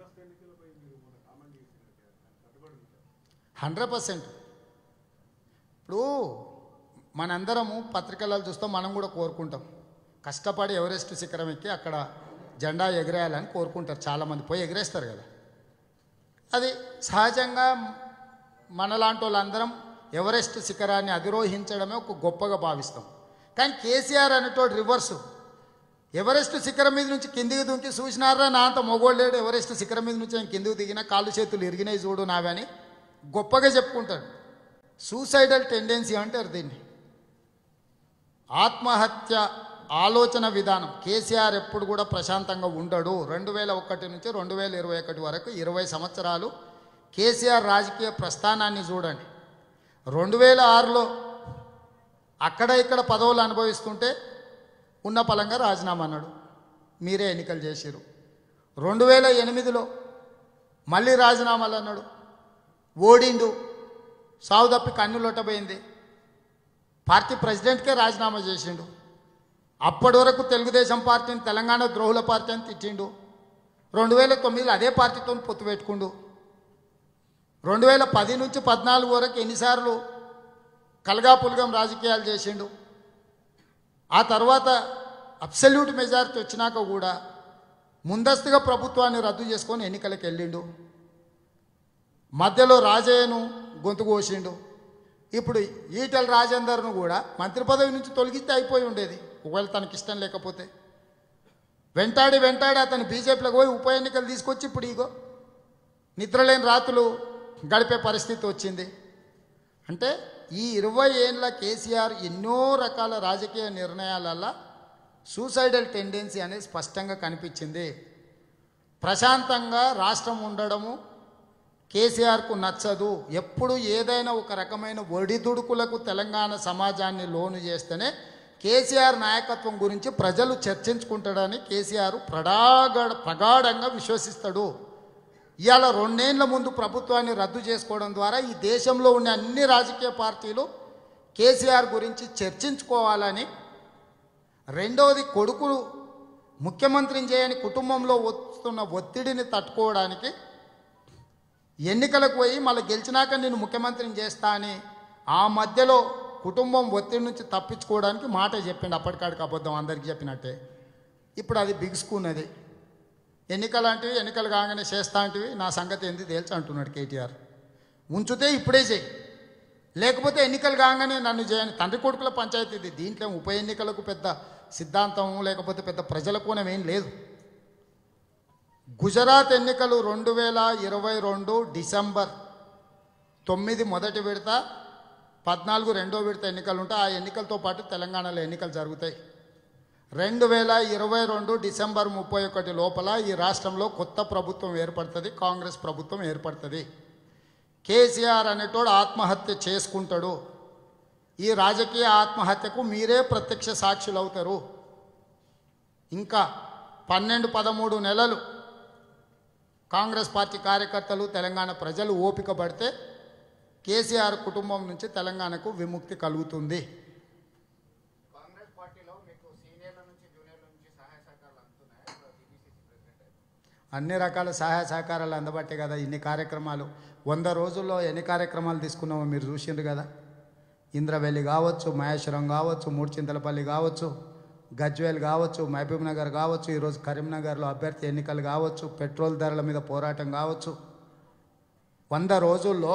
హండ్రెడ్ పర్సెంట్ ఇప్పుడు మనందరము పత్రికలలో చూస్తాం మనం కూడా కోరుకుంటాం కష్టపడి ఎవరెస్ట్ శిఖరం ఎక్కి అక్కడ జెండా ఎగరేయాలని కోరుకుంటారు చాలామంది పోయి ఎగరేస్తారు కదా అది సహజంగా మనలాంటి వాళ్ళందరం ఎవరెస్ట్ శిఖరాన్ని అధిరోహించడమే ఒక గొప్పగా భావిస్తాం కానీ కేసీఆర్ అనేటోడు రివర్సు ఎవరెస్ట్ శిఖరం మీద నుంచి కిందికి దుంకి చూసినారా నా అంత మొగోళ్ళేడు ఎవరెస్ట్ శిఖరం మీద నుంచి నేను కిందికి దిగిన కాళ్ళు చేతులు ఇరిగినాయి చూడు నావని గొప్పగా చెప్పుకుంటాడు సూసైడల్ టెండెన్సీ అంటారు దీన్ని ఆత్మహత్య ఆలోచన విధానం కేసీఆర్ ఎప్పుడు కూడా ప్రశాంతంగా ఉండడు రెండు వేల ఒకటి నుంచి రెండు వేల ఇరవై ఒకటి వరకు ఇరవై సంవత్సరాలు కేసీఆర్ రాజకీయ ప్రస్థానాన్ని చూడండి రెండు వేల ఆరులో అక్కడ ఇక్కడ పదవులు అనుభవిస్తుంటే ఉన్న పలంగా రాజీనామా అన్నాడు మీరే ఎన్నికలు చేసిరు రెండు వేల ఎనిమిదిలో మళ్ళీ రాజీనామాలు అన్నాడు ఓడిండు సావు తప్పి కన్ను లొట్టబోయింది పార్టీ ప్రెసిడెంట్కే రాజీనామా చేసిండు అప్పటి వరకు తెలుగుదేశం పార్టీని తెలంగాణ ద్రోహుల పార్టీ అని తిట్టిండు రెండు వేల తొమ్మిదిలో అదే పార్టీతో పొత్తు పెట్టుకుండు రెండు వేల పది నుంచి పద్నాలుగు వరకు ఎన్నిసార్లు కలగాపులగం రాజకీయాలు చేసిండు ఆ తర్వాత అబ్సల్యూట్ మెజారిటీ వచ్చినాక కూడా ముందస్తుగా ప్రభుత్వాన్ని రద్దు చేసుకొని ఎన్నికలకు వెళ్ళిండు మధ్యలో రాజయ్యను గొంతు కోసిండు ఇప్పుడు ఈటల రాజేందర్ను కూడా మంత్రి పదవి నుంచి తొలగిస్తే అయిపోయి ఉండేది ఒకవేళ తనకి ఇష్టం లేకపోతే వెంటాడి వెంటాడి అతను బీజేపీలోకి పోయి ఉప ఎన్నికలు తీసుకొచ్చి ఇప్పుడు ఇగో నిద్రలేని రాత్రులు గడిపే పరిస్థితి వచ్చింది అంటే ఈ ఇరవై ఏళ్ళ కేసీఆర్ ఎన్నో రకాల రాజకీయ నిర్ణయాలల్ల సూసైడల్ టెండెన్సీ అనేది స్పష్టంగా కనిపించింది ప్రశాంతంగా రాష్ట్రం ఉండడము కేసీఆర్కు నచ్చదు ఎప్పుడు ఏదైనా ఒక రకమైన ఒడిదుడుకులకు తెలంగాణ సమాజాన్ని లోను చేస్తేనే కేసీఆర్ నాయకత్వం గురించి ప్రజలు చర్చించుకుంటాడని కేసీఆర్ ప్రడాగ ప్రగాఢంగా విశ్వసిస్తాడు ఇవాళ రెండేళ్ల ముందు ప్రభుత్వాన్ని రద్దు చేసుకోవడం ద్వారా ఈ దేశంలో ఉన్న అన్ని రాజకీయ పార్టీలు కేసీఆర్ గురించి చర్చించుకోవాలని రెండవది కొడుకు ముఖ్యమంత్రిని చేయని కుటుంబంలో వస్తున్న ఒత్తిడిని తట్టుకోవడానికి ఎన్నికలకు పోయి మళ్ళీ గెలిచినాక నేను ముఖ్యమంత్రిని చేస్తా అని ఆ మధ్యలో కుటుంబం ఒత్తిడి నుంచి తప్పించుకోవడానికి మాట చెప్పిండు అప్పటికాడికి అబద్ధం అందరికీ చెప్పినట్టే ఇప్పుడు అది బిగుసుకున్నది ఎన్నికలు అంటివి ఎన్నికలు కాగానే చేస్తా అంటివి నా సంగతి ఏంది తేల్చి అంటున్నాడు కేటీఆర్ ఉంచితే ఇప్పుడే చేయి లేకపోతే ఎన్నికలు కాగానే నన్ను చేయని తండ్రి కొడుకుల పంచాయతీ ఇది దీంట్లో ఉప ఎన్నికలకు పెద్ద సిద్ధాంతం లేకపోతే పెద్ద ప్రజల కోణం ఏం లేదు గుజరాత్ ఎన్నికలు రెండు వేల ఇరవై రెండు డిసెంబర్ తొమ్మిది మొదటి విడత పద్నాలుగు రెండో విడత ఎన్నికలు ఉంటాయి ఆ ఎన్నికలతో పాటు తెలంగాణలో ఎన్నికలు జరుగుతాయి రెండు వేల ఇరవై రెండు డిసెంబర్ ముప్పై ఒకటి లోపల ఈ రాష్ట్రంలో కొత్త ప్రభుత్వం ఏర్పడుతుంది కాంగ్రెస్ ప్రభుత్వం ఏర్పడుతుంది కేసీఆర్ అనేటోడు ఆత్మహత్య చేసుకుంటాడు ఈ రాజకీయ ఆత్మహత్యకు మీరే ప్రత్యక్ష సాక్షులు అవుతారు ఇంకా పన్నెండు పదమూడు నెలలు కాంగ్రెస్ పార్టీ కార్యకర్తలు తెలంగాణ ప్రజలు ఓపిక పడితే కేసీఆర్ కుటుంబం నుంచి తెలంగాణకు విముక్తి కలుగుతుంది కాంగ్రెస్ పార్టీలో మీకు సీనియర్ల నుంచి జూనియర్ల నుంచి సహాయ సహకారాలు అందుతున్నాయా టీపీసీసీ ప్రెసిడెంట్ అన్ని రకాల సహాయ సహకారాలు అందబట్టే కదా ఇన్ని కార్యక్రమాలు వంద రోజుల్లో ఎన్ని కార్యక్రమాలు తీసుకున్నామో మీరు చూసిండ్రు కదా ఇంద్రవెల్లి కావచ్చు మహేశ్వరం కావచ్చు మూడుచింతలపల్లి కావచ్చు గజ్వేల్ కావచ్చు మహబూబ్ నగర్ కావచ్చు ఈరోజు కరీంనగర్లో అభ్యర్థి ఎన్నికలు కావచ్చు పెట్రోల్ ధరల మీద పోరాటం కావచ్చు వంద రోజుల్లో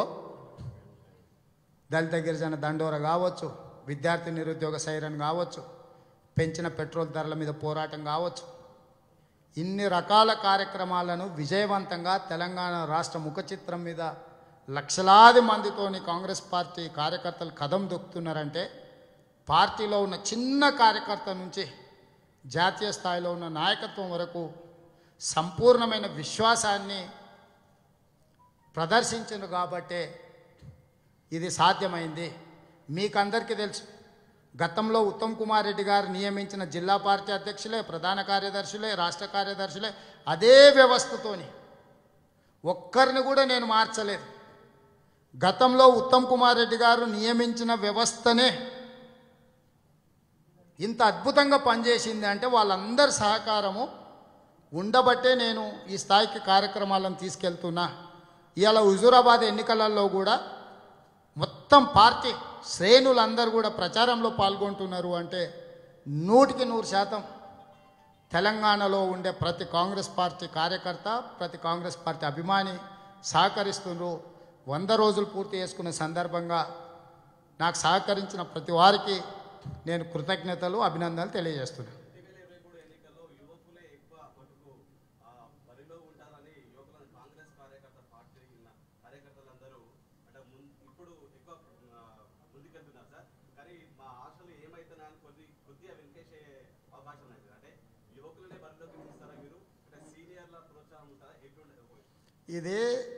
దళిత గిరిజన దండోర కావచ్చు విద్యార్థి నిరుద్యోగ సైరన్ కావచ్చు పెంచిన పెట్రోల్ ధరల మీద పోరాటం కావచ్చు ఇన్ని రకాల కార్యక్రమాలను విజయవంతంగా తెలంగాణ రాష్ట్ర ముఖ చిత్రం మీద లక్షలాది మందితోని కాంగ్రెస్ పార్టీ కార్యకర్తలు కదం దొక్కుతున్నారంటే పార్టీలో ఉన్న చిన్న కార్యకర్త నుంచి జాతీయ స్థాయిలో ఉన్న నాయకత్వం వరకు సంపూర్ణమైన విశ్వాసాన్ని ప్రదర్శించింది కాబట్టే ఇది సాధ్యమైంది మీకందరికీ తెలుసు గతంలో ఉత్తమ్ కుమార్ రెడ్డి గారు నియమించిన జిల్లా పార్టీ అధ్యక్షులే ప్రధాన కార్యదర్శులే రాష్ట్ర కార్యదర్శులే అదే వ్యవస్థతోని ఒక్కరిని కూడా నేను మార్చలేదు గతంలో ఉత్తమ్ కుమార్ రెడ్డి గారు నియమించిన వ్యవస్థనే ఇంత అద్భుతంగా పనిచేసింది అంటే వాళ్ళందరి సహకారము ఉండబట్టే నేను ఈ స్థాయికి కార్యక్రమాలను తీసుకెళ్తున్నా ఇవాళ హుజూరాబాద్ ఎన్నికలలో కూడా మొత్తం పార్టీ శ్రేణులందరూ కూడా ప్రచారంలో పాల్గొంటున్నారు అంటే నూటికి నూరు శాతం తెలంగాణలో ఉండే ప్రతి కాంగ్రెస్ పార్టీ కార్యకర్త ప్రతి కాంగ్రెస్ పార్టీ అభిమాని సహకరిస్తున్నారు వంద రోజులు పూర్తి చేసుకున్న సందర్భంగా నాకు సహకరించిన ప్రతి వారికి నేను కృతజ్ఞతలు అభినందనలు తెలియజేస్తున్నాను రెండు వేల ఇరవై మూడు ఎన్నికల్లో యువకులే ఎక్కువ మటుకు ఆ, బరిలో ఉంటారని యువకులను కాంగ్రెస్ కార్యకర్త పార్టీ ఉన్న కార్యకర్తలందరూ అంటే ముం- ఇప్పుడు ఎక్కువ ఆ, ముందుకెళ్తున్నారు సార్ కానీ మా ఆశలు ఏమైతున్నాయని కొద్ది కొద్దిగా వెంకటేష్ అవకాశం ఉంది అంటే యువకులనే బరిలోకి తీస్తారా మీరు అంటే సీనియర్ల ప్రోత్సాహం ఉంటుందా ఎటువంటి ఇది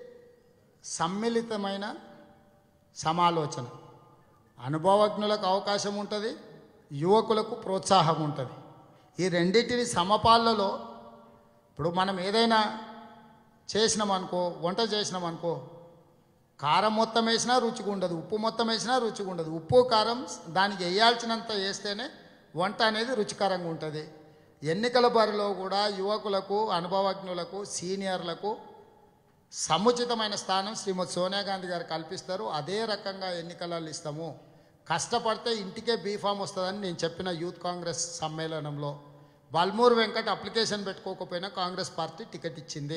సమ్మిళితమైన సమాలోచన అనుభవజ్ఞులకు అవకాశం ఉంటుంది యువకులకు ప్రోత్సాహం ఉంటుంది ఈ రెండింటిని సమపాళ్ళలో ఇప్పుడు మనం ఏదైనా చేసినామనుకో వంట చేసినామనుకో కారం మొత్తం వేసినా రుచిగా ఉండదు ఉప్పు మొత్తం వేసినా రుచిగా ఉండదు ఉప్పు కారం దానికి వేయాల్సినంత వేస్తేనే వంట అనేది రుచికరంగా ఉంటుంది ఎన్నికల బరిలో కూడా యువకులకు అనుభవజ్ఞులకు సీనియర్లకు సముచితమైన స్థానం శ్రీమతి సోనియా గాంధీ గారు కల్పిస్తారు అదే రకంగా ఎన్నికలలో ఇస్తాము కష్టపడితే ఇంటికే బీఫామ్ వస్తుందని నేను చెప్పిన యూత్ కాంగ్రెస్ సమ్మేళనంలో బల్మూరు వెంకట్ అప్లికేషన్ పెట్టుకోకపోయినా కాంగ్రెస్ పార్టీ టికెట్ ఇచ్చింది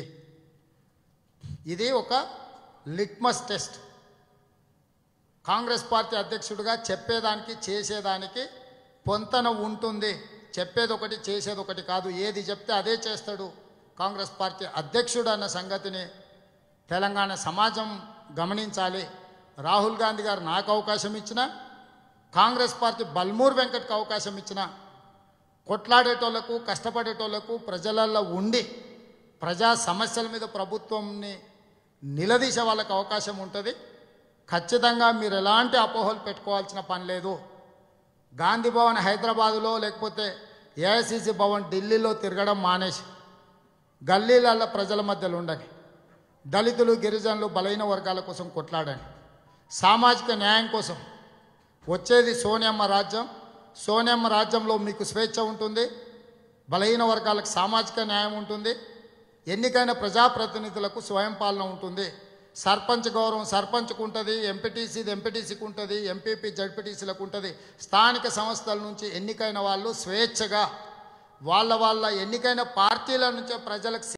ఇది ఒక లిట్మస్ టెస్ట్ కాంగ్రెస్ పార్టీ అధ్యక్షుడిగా చెప్పేదానికి చేసేదానికి పొంతన ఉంటుంది చెప్పేది ఒకటి చేసేది ఒకటి కాదు ఏది చెప్తే అదే చేస్తాడు కాంగ్రెస్ పార్టీ అధ్యక్షుడు అన్న సంగతిని తెలంగాణ సమాజం గమనించాలి రాహుల్ గాంధీ గారు నాకు అవకాశం ఇచ్చిన కాంగ్రెస్ పార్టీ బల్మూర్ వెంకట్కి అవకాశం ఇచ్చిన కొట్లాడేటోళ్లకు కష్టపడేటోళ్లకు ప్రజలల్లో ఉండి ప్రజా సమస్యల మీద ప్రభుత్వంని నిలదీసే వాళ్ళకి అవకాశం ఉంటుంది ఖచ్చితంగా మీరు ఎలాంటి అపోహలు పెట్టుకోవాల్సిన పని లేదు గాంధీ భవన్ హైదరాబాదులో లేకపోతే ఏఐసిసి భవన్ ఢిల్లీలో తిరగడం మానేసి గల్లీలల్లో ప్రజల మధ్యలో ఉండని దళితులు గిరిజనులు బలహీన వర్గాల కోసం కొట్లాడండి సామాజిక న్యాయం కోసం వచ్చేది సోనియమ్మ రాజ్యం సోనియమ్మ రాజ్యంలో మీకు స్వేచ్ఛ ఉంటుంది బలహీన వర్గాలకు సామాజిక న్యాయం ఉంటుంది ఎన్నికైన ప్రజాప్రతినిధులకు స్వయం పాలన ఉంటుంది సర్పంచ్ గౌరవం సర్పంచ్కు ఉంటుంది ఎంపీటీసీది ఎంపీటీసీకి ఉంటుంది ఎంపీపీ జడ్పీటీసీలకు ఉంటుంది స్థానిక సంస్థల నుంచి ఎన్నికైన వాళ్ళు స్వేచ్ఛగా వాళ్ళ వాళ్ళ ఎన్నికైన పార్టీల నుంచే ప్రజలకు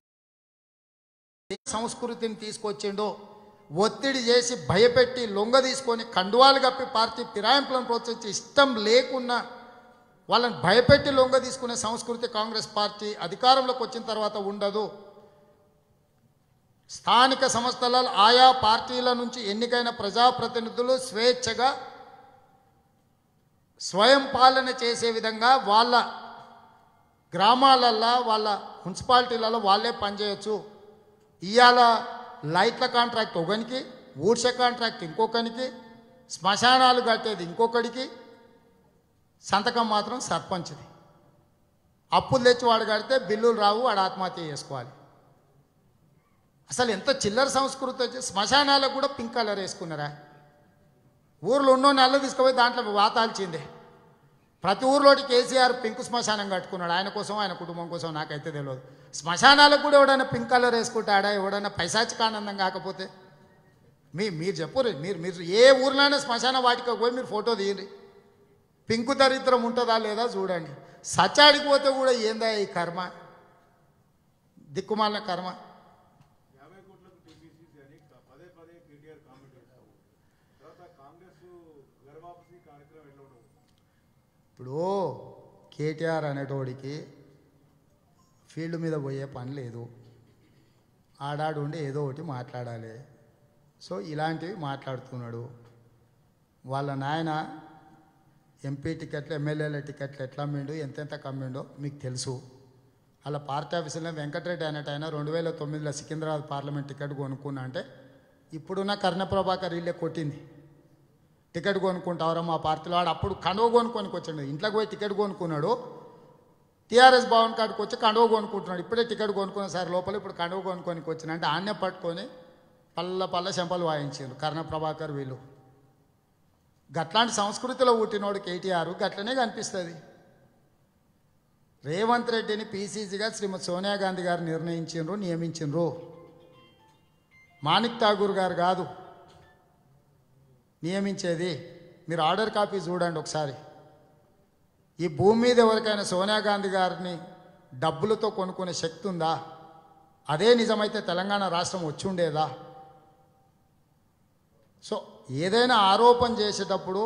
సంస్కృతిని తీసుకొచ్చిండు ఒత్తిడి చేసి భయపెట్టి లొంగ తీసుకొని కండువాలు కప్పి పార్టీ ఫిరాయింపులను ప్రోత్సహించి ఇష్టం లేకున్నా వాళ్ళని భయపెట్టి లొంగ తీసుకునే సంస్కృతి కాంగ్రెస్ పార్టీ అధికారంలోకి వచ్చిన తర్వాత ఉండదు స్థానిక సంస్థలలో ఆయా పార్టీల నుంచి ఎన్నికైన ప్రజాప్రతినిధులు స్వేచ్ఛగా స్వయం పాలన చేసే విధంగా వాళ్ళ గ్రామాలల్లో వాళ్ళ మున్సిపాలిటీలలో వాళ్ళే పనిచేయచ్చు ఇవాళ లైట్ల కాంట్రాక్ట్ ఒకనికి ఊడ్చ కాంట్రాక్ట్ ఇంకొకనికి శ్మశానాలు కట్టేది ఇంకొకడికి సంతకం మాత్రం సర్పంచ్ది అప్పులు తెచ్చి వాడు కడితే బిల్లులు రావు వాడు ఆత్మహత్య చేసుకోవాలి అసలు ఎంత చిల్లర సంస్కృతి వచ్చి శ్మశానాలకు కూడా పింక్ కలర్ వేసుకున్నారా ఊర్లో ఉన్నో నెల తీసుకుపోయి దాంట్లో వాతాల్చిందే ప్రతి ఊర్లోటి కేసీఆర్ పింక్ శ్మశానం కట్టుకున్నాడు ఆయన కోసం ఆయన కుటుంబం కోసం నాకైతే తెలియదు శ్మశానాలకు కూడా ఎవడైనా పింక్ కలర్ వేసుకుంటాడా ఎవడైనా పైశాచిక ఆనందం కాకపోతే మీ మీరు చెప్పుర్రి మీరు మీరు ఏ ఊర్లోనే శ్మశాన వాటికి పోయి మీరు ఫోటో తీయండి పింకు దరిద్రం ఉంటుందా లేదా చూడండి సచాడికి పోతే కూడా ఏందా ఈ కర్మ దిక్కుమాలిన కర్మ యాభై కోట్లకు టీపీసీసీ అని క- పదే పదే కేటీఆర్ కామెంట్ చేస్తావు తర్వాత కాంగ్రెస్ గర్వాపసి కార్యక్రమం ఎట్లా ఉండవు ఇప్పుడు కేటీఆర్ అనేటోడికి ఫీల్డ్ మీద పోయే పని లేదు ఆడాడు ఉండి ఏదో ఒకటి మాట్లాడాలి సో ఇలాంటివి మాట్లాడుతున్నాడు వాళ్ళ నాయన ఎంపీ టికెట్లు ఎమ్మెల్యేల టికెట్లు ఎట్లా అమ్మిండు ఎంతెంత కమ్మిండో మీకు తెలుసు అలా పార్టీ ఆఫీసులో వెంకటరెడ్డి అనేట ఆయన రెండు వేల తొమ్మిదిలో సికింద్రాబాద్ పార్లమెంట్ టికెట్ కొనుక్కున్నా అంటే ఇప్పుడున్న కర్ణ ప్రభాకర్ ఇల్లే కొట్టింది టికెట్ కొనుక్కుంటావరా మా పార్టీలో వాడు అప్పుడు కండువ కొనుక్కొని వచ్చాడు ఇంట్లోకి పోయి టికెట్ కొనుక్కున్నాడు టీఆర్ఎస్ భవన్ కాడికి వచ్చి కండువ కొనుక్కుంటున్నాడు ఇప్పుడే టికెట్ కొనుక్కున్న సార్ లోపల ఇప్పుడు కండువ కొనుక్కొని వచ్చిన అంటే ఆన్య పట్టుకొని పల్ల పల్ల చెంపలు వాయించారు కర్ణ ప్రభాకర్ వీళ్ళు గట్లాంటి సంస్కృతిలో పుట్టినోడు కేటీఆర్ గట్లనే కనిపిస్తుంది రేవంత్ రెడ్డిని పీసీసీగా శ్రీమతి సోనియా గాంధీ గారు నిర్ణయించిండ్రు నియమించిండ్రు మాణిక్ ఠాగూర్ గారు కాదు నియమించేది మీరు ఆర్డర్ కాపీ చూడండి ఒకసారి ఈ భూమి మీద ఎవరికైనా సోనియా గాంధీ గారిని డబ్బులతో కొనుక్కునే శక్తి ఉందా అదే నిజమైతే తెలంగాణ రాష్ట్రం వచ్చి ఉండేదా సో ఏదైనా ఆరోపణ చేసేటప్పుడు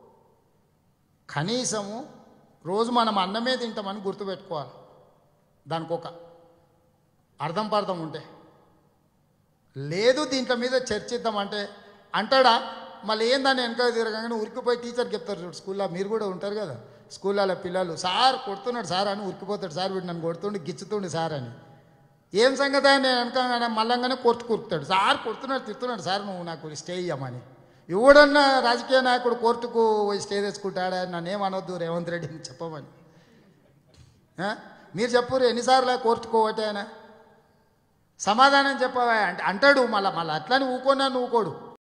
కనీసము రోజు మనం అన్నమే తింటామని గుర్తుపెట్టుకోవాలి దానికి ఒక అర్థం పర్థం ఉంటే లేదు దీంట్లో మీద చర్చిద్దామంటే అంటాడా మళ్ళీ ఏందని వెనక తిరగగానే ఉరికిపోయి టీచర్ చెప్తారు చూడు స్కూల్లో మీరు కూడా ఉంటారు కదా స్కూళ్ళలో పిల్లలు సార్ కొడుతున్నాడు సార్ అని ఉరికిపోతాడు సార్ వీడు నన్ను కొడుతుండు గిచ్చుతుండు సార్ అని ఏం సంగతి అని నేను అనుకోగానే మళ్ళంగానే కోర్టు కూరుకుతాడు సార్ కొడుతున్నాడు తిడుతున్నాడు సార్ నువ్వు నాకు స్టే ఇవ్వమని ఎవడన్నా రాజకీయ నాయకుడు కోర్టుకు పోయి స్టే తెచ్చుకుంటాడా నన్ను ఏమనొద్దు రేవంత్ రెడ్డిని చెప్పమని ఆ? మీరు చెప్పురు ఎన్నిసార్లు కోర్టుకు ఒకటే ఆయన సమాధానం చెప్పవా అంటే అంటాడు మళ్ళీ మళ్ళీ అట్లని ఊకోనా ఊకోడు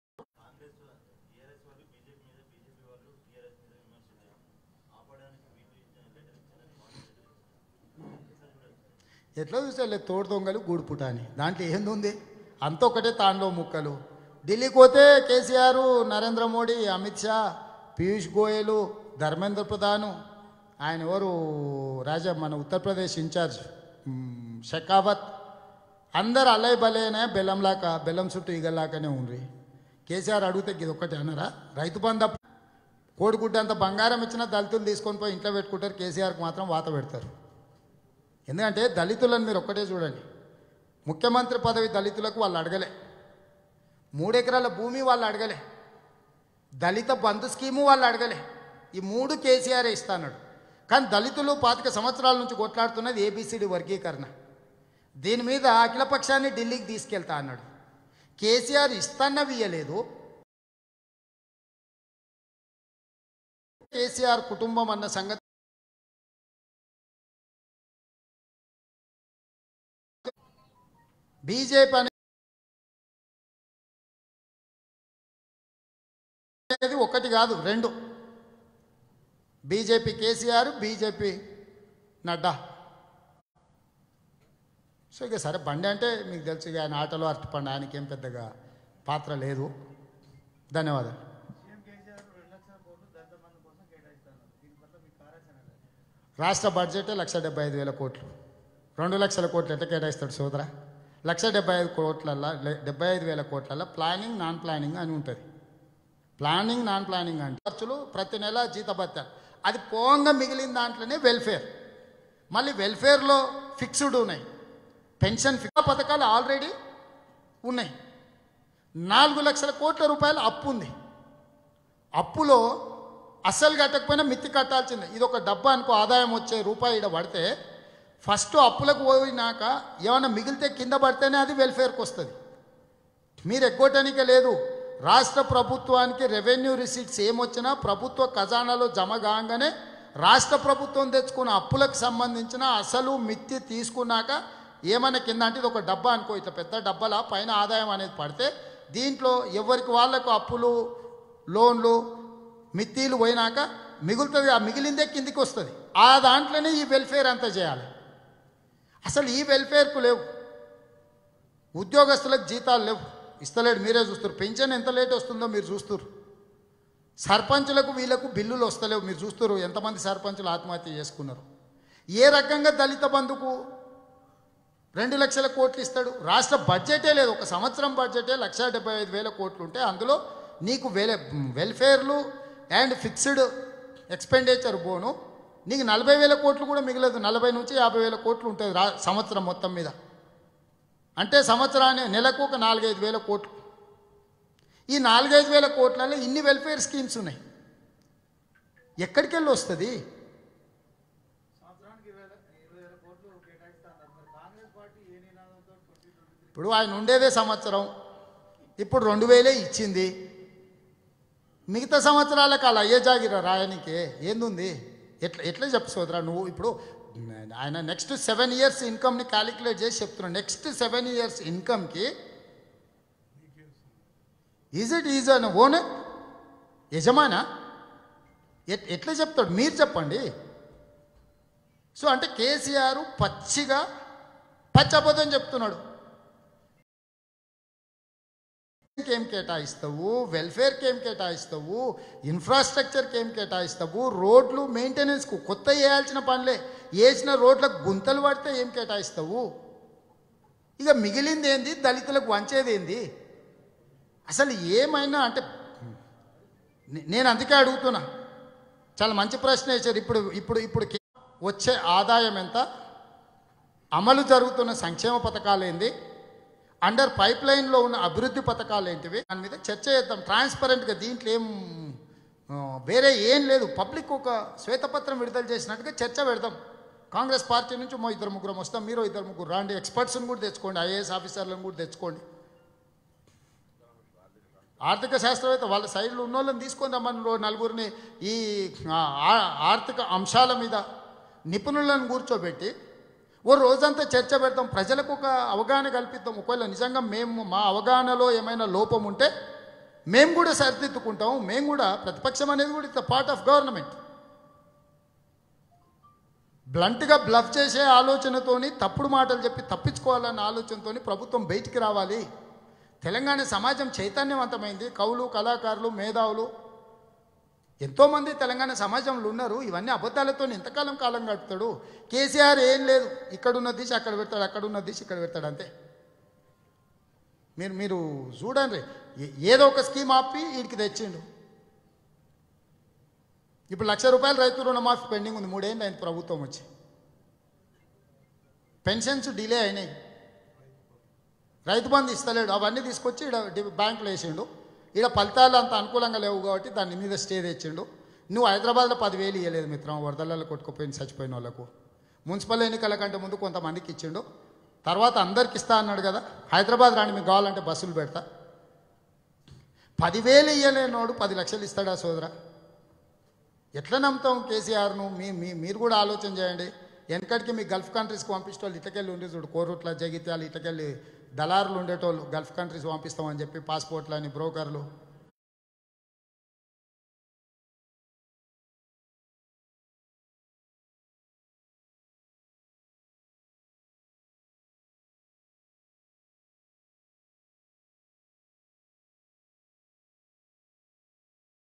ఎట్లా చూస్తే తోడు దొంగలు గూడు పుట అని దాంట్లో ఏంది ఉంది అంత ఒకటే తాండవ ముక్కలు ఢిల్లీకి పోతే కేసీఆర్ నరేంద్ర మోడీ అమిత్ షా పీయూష్ గోయల్ ధర్మేంద్ర ప్రధాన్ ఆయన ఎవరు రాజా మన ఉత్తరప్రదేశ్ ఇన్ఛార్జ్ మ్, షెకావత్ అందరు అల్లై బలేనే బెల్లంలాక బెల్లం చుట్టూ ఈగల్లాకనే ఉండ్రి కేసీఆర్ అడిగితే ఇది ఒక్కటే అన్నారా రైతు బంధ కోడిగుడ్డ అంత బంగారం ఇచ్చిన దళితులు తీసుకొని పోయి ఇంట్లో పెట్టుకుంటారు కేసీఆర్కి మాత్రం వాత పెడతారు ఎందుకంటే దళితులను మీరు ఒక్కటే చూడండి ముఖ్యమంత్రి పదవి దళితులకు వాళ్ళు అడగలే మూడెకరాల భూమి వాళ్ళు అడగలే దళిత బంధు స్కీము వాళ్ళు అడగలే ఈ మూడు కేసీఆర్ ఇస్తాన్నాడు కానీ దళితులు పాతిక సంవత్సరాల నుంచి కొట్లాడుతున్నది ఏబిసిడి వర్గీకరణ దీని మీద అఖిలపక్షాన్ని ఢిల్లీకి తీసుకెళ్తా అన్నాడు కేసీఆర్ ఇస్తాన్నవి ఇయ్యలేదు కేసీఆర్ కుటుంబం అన్న సంగతి బీజేపీ అనేది ఒకటి కాదు రెండు BJP KCR BJP Nadda so ఇక సరే బండి అంటే మీకు తెలుసు ఇక ఆయన ఆటలో అరటిపండు ఆయనకి ఏం పెద్దగా పాత్ర లేదు ధన్యవాదాలు రాష్ట్ర బడ్జెటే లక్ష డెబ్బై ఐదు వేల కోట్లు రెండు లక్షల కోట్లు ఎట్లా కేటాయిస్తాడు సోదరా లక్ష డెబ్బై ఐదు కోట్లల్లో డెబ్బై ఐదు వేల కోట్లల్లో ప్లానింగ్ నాన్ ప్లానింగ్ అని ఉంటుంది ప్లానింగ్ నాన్ ప్లానింగ్ అంటే ఖర్చులు ప్రతి నెల జీతభత్యాలు అది పోంగా మిగిలిన దాంట్లోనే వెల్ఫేర్ మళ్ళీ వెల్ఫేర్లో ఫిక్స్డ్ ఉన్నాయి పెన్షన్ ఫిక్స్ పథకాలు ఆల్రెడీ ఉన్నాయి నాలుగు లక్షల కోట్ల రూపాయల అప్పు ఉంది అప్పులో అస్సలు కట్టకపోయినా మిత్తి కట్టాల్సిందే ఇది ఒక డబ్బా అనుకో ఆదాయం వచ్చే రూపాయి ఇక్కడ పడితే ఫస్ట్ అప్పులకు పోయినాక ఏమైనా మిగిలితే కింద పడితేనే అది వెల్ఫేర్కి వస్తుంది మీరు ఎగ్గొట్టడానికే లేదు రాష్ట్ర ప్రభుత్వానికి రెవెన్యూ రిసీట్స్ ఏమొచ్చినా ప్రభుత్వ ఖజానాలో జమ కాగానే రాష్ట్ర ప్రభుత్వం తెచ్చుకున్న అప్పులకు సంబంధించిన అసలు మిత్తి తీసుకున్నాక ఏమైనా కింద అంటే ఇది ఒక డబ్బా అనుకో ఇట్లా పెద్ద డబ్బాల పైన ఆదాయం అనేది పడితే దీంట్లో ఎవరికి వాళ్ళకు అప్పులు లోన్లు మిత్తీలు పోయినాక మిగులుతుంది ఆ మిగిలిందే కిందికి వస్తుంది ఆ దాంట్లోనే ఈ వెల్ఫేర్ అంతా చేయాలి అసలు ఈ వెల్ఫేర్కు లేవు ఉద్యోగస్తులకు జీతాలు లేవు ఇస్తలేడు మీరే చూస్తారు పెన్షన్ ఎంత లేట్ వస్తుందో మీరు చూస్తారు సర్పంచులకు వీళ్ళకు బిల్లులు వస్తలేవు మీరు చూస్తారు ఎంతమంది సర్పంచులు ఆత్మహత్య చేసుకున్నారు ఏ రకంగా దళిత బంధుకు రెండు లక్షల కోట్లు ఇస్తాడు రాష్ట్ర బడ్జెటే లేదు ఒక సంవత్సరం బడ్జెటే లక్ష డెబ్బై ఐదు వేల కోట్లు ఉంటే అందులో నీకు వెల వెల్ఫేర్లు అండ్ ఫిక్స్డ్ ఎక్స్పెండిచర్ బోను నీకు నలభై వేల కోట్లు కూడా మిగలదు నలభై నుంచి యాభై వేల కోట్లు ఉంటుంది రా సంవత్సరం మొత్తం మీద అంటే సంవత్సరాన్ని నెలకు ఒక నాలుగైదు వేల కోట్లు ఈ నాలుగైదు వేల కోట్లలో ఇన్ని వెల్ఫేర్ స్కీమ్స్ ఉన్నాయి ఎక్కడికి వెళ్ళి వస్తుంది ఇప్పుడు ఆయన ఉండేదే సంవత్సరం ఇప్పుడు రెండు వేలే ఇచ్చింది మిగతా సంవత్సరాలకు అలా అయ్యే జాగిరా రాయనికి ఏందుంది ఎట్లా ఎట్లా చెప్పు సోదరా నువ్వు ఇప్పుడు ఆయన నెక్స్ట్ సెవెన్ ఇయర్స్ ఇన్కమ్ని క్యాలిక్యులేట్ చేసి చెప్తున్నాడు నెక్స్ట్ సెవెన్ ఇయర్స్ ఇన్కమ్కి is it is an owner యజమానా ఎట్ ఎట్లా చెప్తాడు మీరు చెప్పండి సో అంటే కేసీఆర్ పచ్చిగా పచ్చబోతం చెప్తున్నాడు ఏం కేటాయిస్తావు వెల్ఫేర్కి ఏం కేటాయిస్తావు ఇన్ఫ్రాస్ట్రక్చర్కి ఏం కేటాయిస్తావు రోడ్లు మెయింటెనెన్స్కు కొత్త వేయాల్సిన పనులే వేసిన రోడ్లకు గుంతలు పడితే ఏం కేటాయిస్తావు ఇక మిగిలింది ఏంది దళితులకు వంచేది ఏంది అసలు ఏమైనా అంటే నే- నేను అందుకే అడుగుతున్నా చాలా మంచి ప్రశ్న వేశారు ఇప్పుడు ఇప్పుడు ఇప్పుడు కే- వచ్చే ఆదాయం ఎంత అమలు జరుగుతున్న సంక్షేమ పథకాలు ఏంది అండర్ పైప్ లైన్లో ఉన్న అభివృద్ధి పథకాలు ఏంటివి దాని మీద చర్చ చేద్దాం ట్రాన్స్పరెంట్గా దీంట్లో ఏం ఆ, వేరే ఏం లేదు పబ్లిక్ ఒక శ్వేతపత్రం విడుదల చేసినట్టుగా చర్చ పెడదాం కాంగ్రెస్ పార్టీ నుంచి మో ఇద్దరు ముగ్గురం వస్తాం మీరు ఇద్దరు ముగ్గురు రాండి ఎక్స్పర్ట్స్ని కూడా తెచ్చుకోండి ఐఏఎస్ ఆఫీసర్లను కూడా తెచ్చుకోండి ఆర్థిక శాస్త్రవేత్త వాళ్ళ సైడ్లో ఉన్న వాళ్ళని తీసుకొని రమ్మని రో- నలుగురిని ఈ ఆ, ఆ- ఆర్థిక అంశాల మీద నిపుణులను కూర్చోబెట్టి ఓ రోజంతా చర్చ పెడతాం ప్రజలకు ఒక అవగాహన కల్పిద్దాం ఒకవేళ నిజంగా మేము మా అవగాహనలో ఏమైనా లోపం ఉంటే మేము కూడా సరిదిద్దుకుంటాం మేము కూడా ప్రతిపక్షం అనేది కూడా ఇట్స్ పార్ట్ ఆఫ్ గవర్నమెంట్ బ్లంట్గా బ్లఫ్ చేసే ఆలోచనతోని తప్పుడు మాటలు చెప్పి తప్పించుకోవాలన్న ఆలోచనతోని ప్రభుత్వం బయటికి రావాలి తెలంగాణ సమాజం చైతన్యవంతమైంది కవులు కళాకారులు మేధావులు ఎంతోమంది తెలంగాణ సమాజంలో ఉన్నారు ఇవన్నీ అబద్ధాలతో ఎంతకాలం కాలం గడుపుతాడు కేసీఆర్ ఏం లేదు ఇక్కడున్న దిశ అక్కడ పెడతాడు అక్కడున్న దిశ ఇక్కడ పెడతాడు అంతే మీరు మీరు చూడండి ఏ- ఏదో ఒక స్కీమ్ ఆపి వీడికి తెచ్చిండు ఇప్పుడు లక్ష రూపాయలు రైతు రుణమాఫీ పెండింగ్ ఉంది మూడేళ్ళు అయింది ప్రభుత్వం వచ్చి పెన్షన్స్ డిలే అయినాయి రైతు బంధు ఇస్తలేడు అవన్నీ తీసుకొచ్చి ఈడ డి- బ్యాంకులో వేసిండు ఈడ ఫలితాలు అంత అనుకూలంగా లేవు కాబట్టి దాని మీద స్టే తెచ్చిండు నువ్వు హైదరాబాద్లో పదివేలు ఇవ్వలేదు మిత్రం వరదలలో కొట్టుకుపోయిన చచ్చిపోయిన వాళ్ళకు మున్సిపల్ ఎన్నికల కంటే ముందు కొంతమందికి ఇచ్చిండు తర్వాత అందరికి ఇస్తా అన్నాడు కదా హైదరాబాద్ రాని మీకు కావాలంటే బస్సులు పెడతా పదివేలు ఇయ్యలేనోడు పది లక్షలు ఇస్తాడా సోదరా ఎట్లా నమ్ముతాం కేసీఆర్ను మీ మీ మీరు కూడా ఆలోచన చేయండి వెనకటికి మీ గల్ఫ్ కంట్రీస్కి పంపించేటోళ్ళు ఇటకెళ్ళి ఉండే చూడు కోరుట్ల జగిత్యాలు ఇటకెళ్ళి దళారులు ఉండేటోళ్ళు గల్ఫ్ కంట్రీస్ పంపిస్తామని చెప్పి పాస్పోర్ట్లు అని బ్రోకర్లు